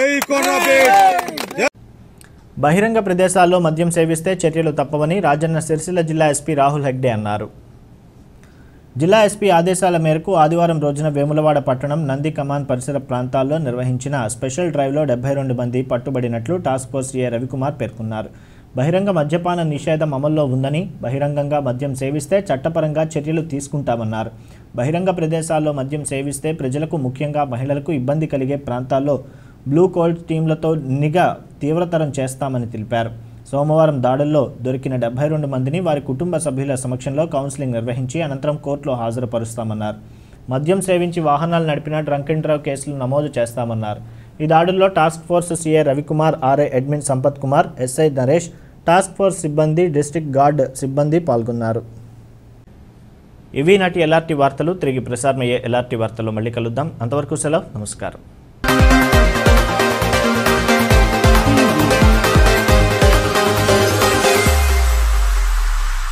ముగిస్తాను బహిరంగ ప్రదేశాల్లో మద్యం సేవిస్తే చర్యలు తప్పవని రాజన్న సిరిసిల్ల జిల్లా ఎస్పీ రాహుల్ హెగ్డే అన్నారు జిల్లా ఎస్పీ ఆదేశాల మేరకు ఆదివారం రోజున వేములవాడ పట్టణం నంది కమాన్ పరిసర ప్రాంతాల్లో నిర్వహించిన స్పెషల్ డ్రైవ్లో డెబ్బై రెండు మంది పట్టుబడినట్లు టాస్క్ ఫోర్స్ ఏ రవికుమార్ పేర్కొన్నారు బహిరంగ మద్యపాన నిషేధం అమల్లో ఉందని బహిరంగంగా మద్యం సేవిస్తే చట్టపరంగా చర్యలు తీసుకుంటామన్నారు బహిరంగ ప్రదేశాల్లో మద్యం సేవిస్తే ప్రజలకు ముఖ్యంగా మహిళలకు ఇబ్బంది కలిగే ప్రాంతాల్లో బ్లూ కోల్డ్ టీంలతో నిఘా తీవ్రతరం చేస్తామని తెలిపారు సోమవారం దాడుల్లో దొరికిన డెబ్బై రెండు మందిని వారి కుటుంబ సభ్యుల సమక్షంలో కౌన్సిలింగ్ నిర్వహించి అనంతరం కోర్టులో హాజరుపరుస్తామన్నారు మద్యం సేవించి వాహనాలు నడిపిన డ్రంక్ అండ్ డ్రైవ్ కేసులు నమోదు చేస్తామన్నారు ఈ దాడుల్లో task force CA Ravikumar RI admin Sampath Kumar SI Naresh task force సిబ్బంది డిస్ట్రిక్ట్ గార్డ్ సిబ్బంది పాల్గొన్నారు ఇవి నాటి ఎల్ఆర్టీ వార్తలు తిరిగి ప్రసారమయ్యే ఎల్ఆర్టీ వార్తలు మళ్ళీ కలుద్దాం అంతవరకు సెలవు నమస్కారం